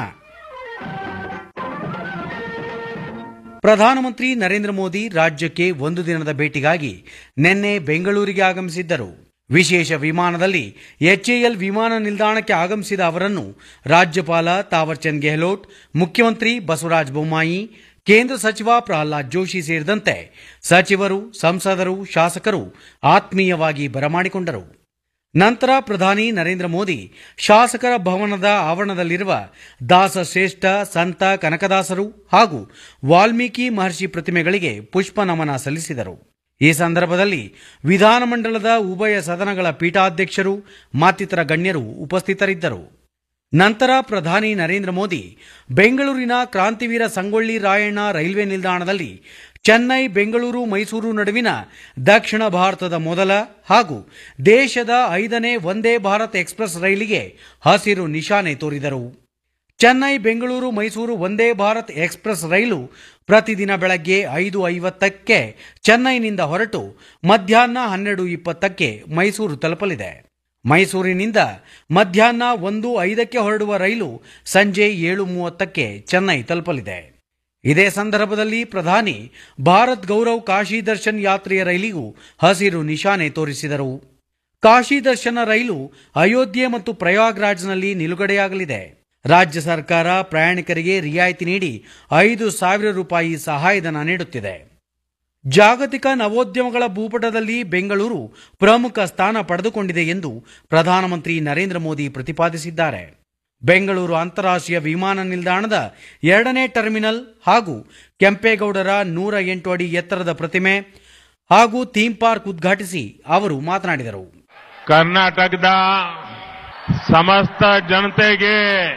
ಪ್ರಧಾನಮಂತ್ರಿ ನರೇಂದ್ರ ಮೋದಿ ರಾಜ್ಯಕ್ಕೆ ಒಂದು ದಿನದ ಭೇಟಿಗಾಗಿ ನಿನ್ನೆ ಬೆಂಗಳೂರಿಗೆ ಆಗಮಿಸಿದ್ದರು ವಿಶೇಷ ವಿಮಾನದಲ್ಲಿ ಎಚ್ಎಎಲ್ ವಿಮಾನ ನಿಲ್ದಾಣಕ್ಕೆ ಆಗಮಿಸಿದ ಅವರನ್ನು ರಾಜ್ಯಪಾಲ ತಾವರ್ಚಂದ್ ಗೆಹ್ಲೋಟ್ ಮುಖ್ಯಮಂತ್ರಿ ಬಸವರಾಜ ಬೊಮ್ಮಾಯಿ ಕೇಂದ್ರ ಸಚಿವ ಪ್ರಹ್ಲಾದ್ ಜೋಶಿ ಸೇರಿದಂತೆ ಸಚಿವರು ಸಂಸದರು ಶಾಸಕರು ಆತ್ಮೀಯವಾಗಿ ಬರಮಾಡಿಕೊಂಡರು ನಂತರ ಪ್ರಧಾನಿ ನರೇಂದ್ರ ಮೋದಿ ಶಾಸಕರ ಭವನದ ಆವರಣದಲ್ಲಿರುವ ದಾಸಶ್ರೇಷ್ಠ ಸಂತ ಕನಕದಾಸರು ಹಾಗೂ ವಾಲ್ಮೀಕಿ ಮಹರ್ಷಿ ಪ್ರತಿಮೆಗಳಿಗೆ ಪುಷ್ಪ ನಮನ ಸಲ್ಲಿಸಿದರು ಈ ಸಂದರ್ಭದಲ್ಲಿ ವಿಧಾನಮಂಡಲದ ಉಭಯ ಸದನಗಳ ಪೀಠಾಧ್ಯಕ್ಷರು ಮತ್ತಿತರ ಗಣ್ಯರು ಉಪಸ್ಥಿತರಿದ್ದರು ನಂತರ ಪ್ರಧಾನಿ ನರೇಂದ್ರ ಮೋದಿ ಬೆಂಗಳೂರಿನ ಕ್ರಾಂತಿವೀರ ಸಂಗೊಳ್ಳಿ ರಾಯಣ್ಣ ರೈಲ್ವೆ ನಿಲ್ದಾಣದಲ್ಲಿ ಚೆನ್ನೈ ಬೆಂಗಳೂರು ಮೈಸೂರು ನಡುವಿನ ದಕ್ಷಿಣ ಭಾರತದ ಮೊದಲ ಹಾಗೂ ದೇಶದ ಐದನೇ ವಂದೇ ಭಾರತ್ ಎಕ್ಸ್ಪ್ರೆಸ್ ರೈಲಿಗೆ ಹಸಿರು ನಿಶಾನೆ ತೋರಿದರು ಚೆನ್ನೈ ಬೆಂಗಳೂರು ಮೈಸೂರು ವಂದೇ ಭಾರತ್ ಎಕ್ಸ್ಪ್ರೆಸ್ ರೈಲು ಪ್ರತಿದಿನ ಬೆಳಗ್ಗೆ ಐದು ಐವತ್ತಕ್ಕೆ ಚೆನ್ನೈನಿಂದ ಹೊರಟು ಮಧ್ಯಾಹ್ನ ಹನ್ನೆರಡು ಇಪ್ಪತ್ತಕ್ಕೆ ಮೈಸೂರು ತಲುಪಲಿದೆ ಮೈಸೂರಿನಿಂದ ಮಧ್ಯಾಹ್ನ ಒಂದು ಐದಕ್ಕೆ ಹೊರಡುವ ರೈಲು ಸಂಜೆ ಏಳು ಮೂವತ್ತಕ್ಕೆ ಚೆನ್ನೈ ತಲುಪಲಿದೆ ಇದೇ ಸಂದರ್ಭದಲ್ಲಿ ಪ್ರಧಾನಿ ಭಾರತ್ ಗೌರವ್ ಕಾಶಿ ದರ್ಶನ್ ಯಾತ್ರೆಯ ರೈಲಿಗೂ ಹಸಿರು ನಿಶಾನೆ ತೋರಿಸಿದರು ಕಾಶಿ ದರ್ಶನ ರೈಲು ಅಯೋಧ್ಯೆ ಮತ್ತು ಪ್ರಯಾಗ್ರಾಜ್ನಲ್ಲಿ ನಿಲುಗಡೆಯಾಗಲಿದೆ ರಾಜ್ಯ ಸರ್ಕಾರ ಪ್ರಯಾಣಿಕರಿಗೆ ರಿಯಾಯಿತಿ ನೀಡಿ ಐದು ಸಾವಿರ ರೂಪಾಯಿ ಸಹಾಯಧನ ನೀಡುತ್ತಿದೆ ಜಾಗತಿಕ ನವೋದ್ಯಮಗಳ ಭೂಪಟದಲ್ಲಿ ಬೆಂಗಳೂರು ಪ್ರಮುಖ ಸ್ಥಾನ ಪಡೆದುಕೊಂಡಿದೆ ಎಂದು ಪ್ರಧಾನಮಂತ್ರಿ ನರೇಂದ್ರ ಮೋದಿ ಪ್ರತಿಪಾದಿಸಿದ್ದಾರೆ ಬೆಂಗಳೂರು ಅಂತಾರಾಷ್ಟ್ರೀಯ ವಿಮಾನ ನಿಲ್ದಾಣದ ಎರಡನೇ ಟರ್ಮಿನಲ್ ಹಾಗೂ ಕೆಂಪೇಗೌಡರ ನೂರ ಎಂಟು ಅಡಿ ಎತ್ತರದ ಪ್ರತಿಮೆ ಹಾಗೂ ಥೀಮ್ ಪಾರ್ಕ್ ಉದ್ಘಾಟಿಸಿ ಅವರು ಮಾತನಾಡಿದರು ಕರ್ನಾಟಕದ ಸಮಸ್ತ ಜನತೆಗೆ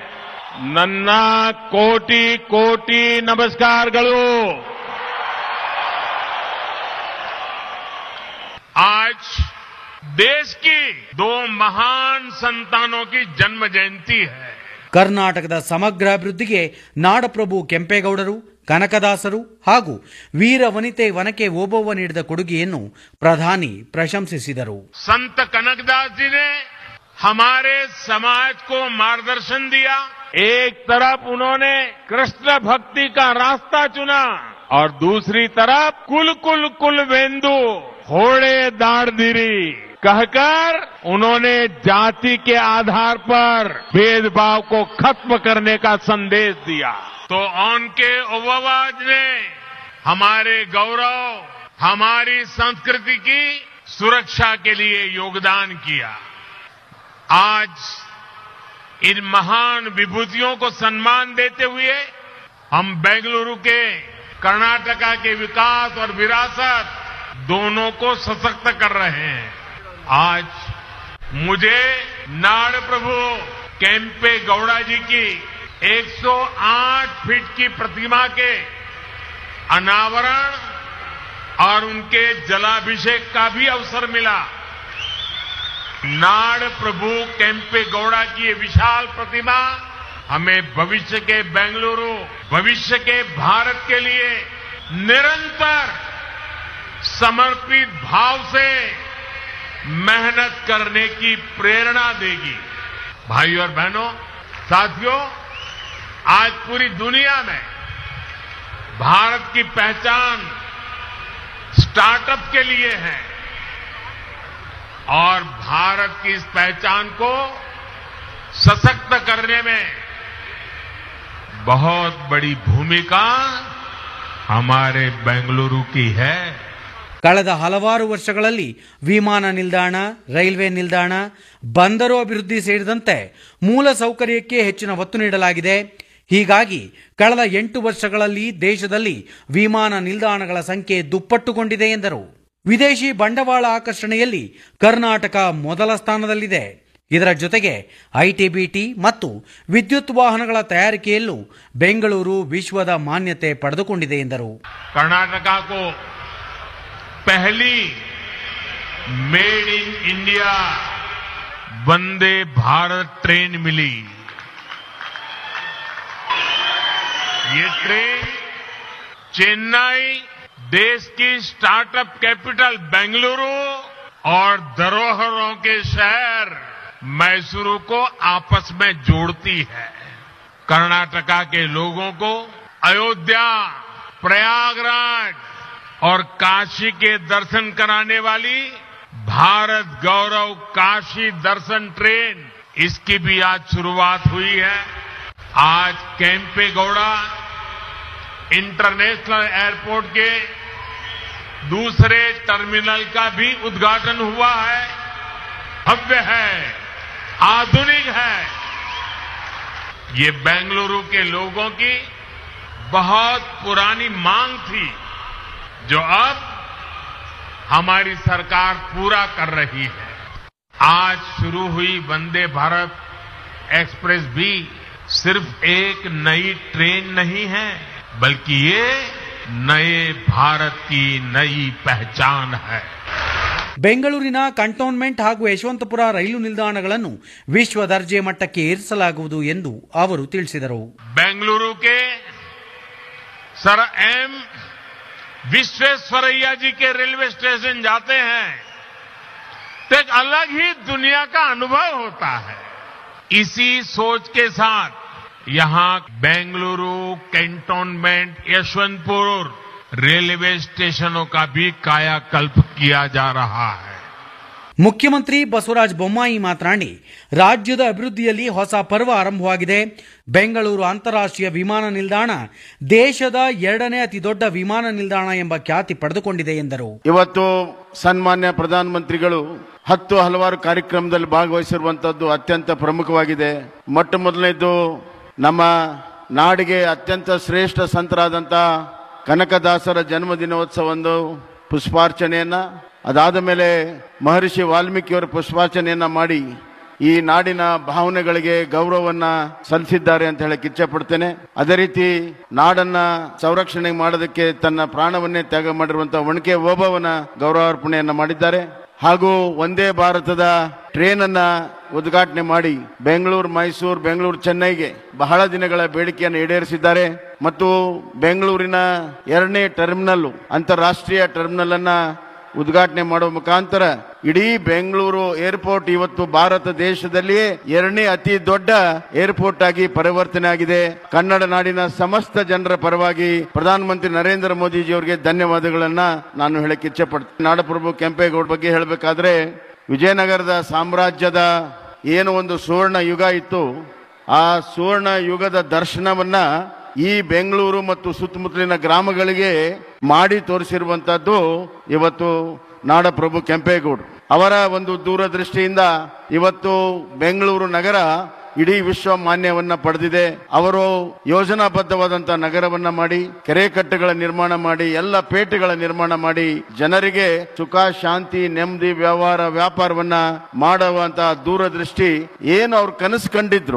ನನ್ನ ಕೋಟಿ ಕೋಟಿ ನಮಸ್ಕಾರಗಳು आज देश की दो महान संतानों की जन्म जयंती है ಕರ್ನಾಟಕದ ಸಮಗ್ರ ಅಭಿವೃದ್ಧಿಗೆ ನಾಡಪ್ರಭು ಕೆಂಪೇಗೌಡರು ಕನಕದಾಸರು ಹಾಗೂ ವೀರ ವನಿತೆ ವನಕೆ ಓಬವ್ವ ನೀಡಿದ ಕೊಡುಗೆಯನ್ನು ಪ್ರಧಾನಿ ಪ್ರಶಂಸಿಸಿದರು संत कनकदास जी ने हमारे समाज को मार्गदर्शन दिया एक तरफ उन्होंने कृष्ण भक्ति का रास्ता चुना और दूसरी तरफ कुल कुल कुल वेंदु होड़े दाड़दिरी कहकर उन्होंने जाति के आधार पर भेदभाव को खत्म करने का संदेश दिया तो उनके ओवाज ने हमारे गौरव हमारी संस्कृति की सुरक्षा के लिए योगदान किया आज इन महान विभूतियों को सम्मान देते हुए हम बेंगलुरु के कर्नाटका के विकास और विरासत दोनों को सशक्त कर रहे हैं आज मुझे नाड़ प्रभु केम्पे गौड़ा जी की 108 फीट की प्रतिमा के अनावरण और उनके जलाभिषेक का भी अवसर मिला नाड़ प्रभु केम्पे गौड़ा की ये विशाल प्रतिमा हमें भविष्य के बेंगलुरु भविष्य के भारत के लिए निरंतर समर्पित भाव से मेहनत करने की प्रेरणा देगी भाइयों और बहनों साथियों आज पूरी दुनिया में भारत की पहचान स्टार्टअप के लिए है और भारत की इस पहचान को सशक्त करने में बहुत बड़ी भूमिका हमारे बेंगलुरु की है ಕಳೆದ ಹಲವಾರು ವರ್ಷಗಳಲ್ಲಿ ವಿಮಾನ ನಿಲ್ದಾಣ ರೈಲ್ವೆ ನಿಲ್ದಾಣ ಬಂದರು ಅಭಿವೃದ್ಧಿ ಸೇರಿದಂತೆ ಮೂಲ ಸೌಕರ್ಯಕ್ಕೆ ಹೆಚ್ಚಿನ ಒತ್ತು ನೀಡಲಾಗಿದೆ ಹೀಗಾಗಿ ಕಳೆದ ಎಂಟು ವರ್ಷಗಳಲ್ಲಿ ದೇಶದಲ್ಲಿ ವಿಮಾನ ನಿಲ್ದಾಣಗಳ ಸಂಖ್ಯೆ ದುಪ್ಪಟ್ಟುಗೊಂಡಿದೆ ಎಂದರು ವಿದೇಶಿ ಬಂಡವಾಳ ಆಕರ್ಷಣೆಯಲ್ಲಿ ಕರ್ನಾಟಕ ಮೊದಲ ಸ್ಥಾನದಲ್ಲಿದೆ ಇದರ ಜೊತೆಗೆ ಐಟಿಬಿಟಿ ಮತ್ತು ವಿದ್ಯುತ್ ವಾಹನಗಳ ತಯಾರಿಕೆಯಲ್ಲೂ ಬೆಂಗಳೂರು ವಿಶ್ವದ ಮಾನ್ಯತೆ ಪಡೆದುಕೊಂಡಿದೆ ಎಂದರು कर्नाटका को पहली made in India Vande Bharat train मिली ये ट्रेन चेन्नई देश की स्टार्टअप कैपिटल बेंगलुरु और धरोहरों के शहर मैसूरू को आपस में जोड़ती है कर्नाटका के लोगों को अयोध्या प्रयागराज और काशी के दर्शन कराने वाली भारत गौरव काशी दर्शन ट्रेन इसकी भी आज शुरुआत हुई है आज कैंपे गौड़ा इंटरनेशनल एयरपोर्ट के दूसरे टर्मिनल का भी उद्घाटन हुआ है भव्य है आधुनिक है ये बेंगलुरु के लोगों की बहुत पुरानी मांग थी जो अब हमारी सरकार पूरा कर रही है आज शुरू हुई वंदे भारत एक्सप्रेस भी सिर्फ एक नई ट्रेन नहीं है बल्कि ये नए भारत की नई पहचान है ಬೆಂಗಳೂರಿನ ಕಂಟೋನ್ಮೆಂಟ್ ಹಾಗೂ ಯಶವಂತಪುರ ರೈಲು ನಿಲ್ದಾಣಗಳನ್ನು ವಿಶ್ವ ದರ್ಜೆ ಮಟ್ಟಕ್ಕೆ ಏರಿಸಲಾಗುವುದು ಎಂದು ಅವರು ತಿಳಿಸಿದರು बेंगलुरु के सर एम विश्वेश्वरैया जी के रेलवे स्टेशन जाते हैं तो एक अलग ही दुनिया का अनुभव होता है इसी सोच के साथ यहां बेंगलुरु कैंटोनमेंट यशवंतपुर रेलवे स्टेशनों का भी कायाकल्प किया जा रहा है ಮುಖ್ಯಮಂತ್ರಿ ಬಸವರಾಜ ಬೊಮ್ಮಾಯಿ ಮಾತನಾಡಿ ರಾಜ್ಯದ ಅಭಿವೃದ್ಧಿಯಲ್ಲಿ ಹೊಸ ಪರ್ವ ಆರಂಭವಾಗಿದೆ ಬೆಂಗಳೂರು ಅಂತಾರಾಷ್ಟ್ರೀಯ ವಿಮಾನ ನಿಲ್ದಾಣ ದೇಶದ ಎರಡನೇ ಅತಿ ದೊಡ್ಡ ವಿಮಾನ ನಿಲ್ದಾಣ ಎಂಬ ಖ್ಯಾತಿ ಪಡೆದುಕೊಂಡಿದೆ ಎಂದರು ಇವತ್ತು ಸನ್ಮಾನ್ಯ ಪ್ರಧಾನಮಂತ್ರಿಗಳು ಹತ್ತು ಹಲವಾರು ಕಾರ್ಯಕ್ರಮದಲ್ಲಿ ಭಾಗವಹಿಸಿರುವಂತದ್ದು ಅತ್ಯಂತ ಪ್ರಮುಖವಾಗಿದೆ ಮೊಟ್ಟ ಮೊದಲನೇದು ನಮ್ಮ ನಾಡಿಗೆ ಅತ್ಯಂತ ಶ್ರೇಷ್ಠ ಸಂತರಾದಂಥ ಕನಕದಾಸರ ಜನ್ಮದಿನೋತ್ಸವೊಂದು ಪುಷ್ಪಾರ್ಚನೆಯನ್ನ ಅದಾದ ಮೇಲೆ ಮಹರ್ಷಿ ವಾಲ್ಮೀಕಿಯವರ ಪುಷ್ಪಾರ್ಚನೆಯನ್ನ ಮಾಡಿ ಈ ನಾಡಿನ ಭಾವನೆಗಳಿಗೆ ಗೌರವವನ್ನ ಸಲ್ಲಿಸಿದ್ದಾರೆ ಅಂತ ಹೇಳಕ್ ಇಚ್ಛೆ ಪಡ್ತೇನೆ ಅದೇ ರೀತಿ ನಾಡನ್ನ ಸಂರಕ್ಷಣೆ ಮಾಡೋದಕ್ಕೆ ತನ್ನ ಪ್ರಾಣವನ್ನೇ ತ್ಯಾಗ ಮಾಡಿರುವಂತಹ ಒಣಕೆ ಓಬವ್ವನ ಗೌರವಾರ್ಪಣೆಯನ್ನ ಮಾಡಿದ್ದಾರೆ ಹಾಗೂ ಒಂದೇ ಭಾರತದ ಟ್ರೇನ್ ಅನ್ನ ಉದ್ಘಾಟನೆ ಮಾಡಿ ಬೆಂಗಳೂರು ಮೈಸೂರು ಬೆಂಗಳೂರು ಚೆನ್ನೈಗೆ ಬಹಳ ದಿನಗಳ ಬೇಡಿಕೆಯನ್ನು ಈಡೇರಿಸಿದ್ದಾರೆ ಮತ್ತು ಬೆಂಗಳೂರಿನ ಎರಡನೇ ಟರ್ಮಿನಲ್ ಅಂತಾರಾಷ್ಟ್ರೀಯ ಟರ್ಮಿನಲ್ ಅನ್ನ ಉದ್ಘಾಟನೆ ಮಾಡುವ ಮುಖಾಂತರ ಇಡೀ ಬೆಂಗಳೂರು ಏರ್ಪೋರ್ಟ್ ಇವತ್ತು ಭಾರತ ದೇಶದಲ್ಲಿಯೇ ಎರಡನೇ ಅತಿ ದೊಡ್ಡ ಏರ್ಪೋರ್ಟ್ ಆಗಿ ಪರಿವರ್ತನೆ ಆಗಿದೆ ಕನ್ನಡ ನಾಡಿನ ಸಮಸ್ತ ಜನರ ಪರವಾಗಿ ಪ್ರಧಾನಮಂತ್ರಿ ನರೇಂದ್ರ ಮೋದಿಜಿ ಅವರಿಗೆ ಧನ್ಯವಾದಗಳನ್ನ ನಾನು ಹೇಳಕ್ಕೆ ಇಚ್ಛೆ ಪಡ್ತೀನಿ ನಾಡಪ್ರಭು ಕೆಂಪೇಗೌಡ ಬಗ್ಗೆ ಹೇಳಬೇಕಾದ್ರೆ ವಿಜಯನಗರದ ಸಾಮ್ರಾಜ್ಯದ ಏನು ಒಂದು ಸುವರ್ಣ ಯುಗ ಇತ್ತು ಆ ಸುವರ್ಣ ಯುಗದ ದರ್ಶನವನ್ನ ಈ ಬೆಂಗಳೂರು ಮತ್ತು ಸುತ್ತಮುತ್ತಲಿನ ಗ್ರಾಮಗಳಿಗೆ ಮಾಡಿ ತೋರಿಸಿರುವಂತದ್ದು ಇವತ್ತು ನಾಡಪ್ರಭು ಕೆಂಪೇಗೌಡ ಅವರ ಒಂದು ದೂರದೃಷ್ಟಿಯಿಂದ ಇವತ್ತು ಬೆಂಗಳೂರು ನಗರ ಇಡೀ ವಿಶ್ವ ಮಾನ್ಯವನ್ನ ಪಡೆದಿದೆ ಅವರು ಯೋಜನಾಬದ್ಧವಾದಂತಹ ನಗರವನ್ನ ಮಾಡಿ ಕೆರೆ ಕಟ್ಟೆಗಳ ನಿರ್ಮಾಣ ಮಾಡಿ ಎಲ್ಲ ಪೇಟೆಗಳ ನಿರ್ಮಾಣ ಮಾಡಿ ಜನರಿಗೆ ಸುಖ ಶಾಂತಿ ನೆಮ್ಮದಿ ವ್ಯವಹಾರ ವ್ಯಾಪಾರವನ್ನ ಮಾಡುವಂತಹ ದೂರದೃಷ್ಟಿ ಏನು ಅವ್ರು ಕನಸು ಕಂಡಿದ್ರು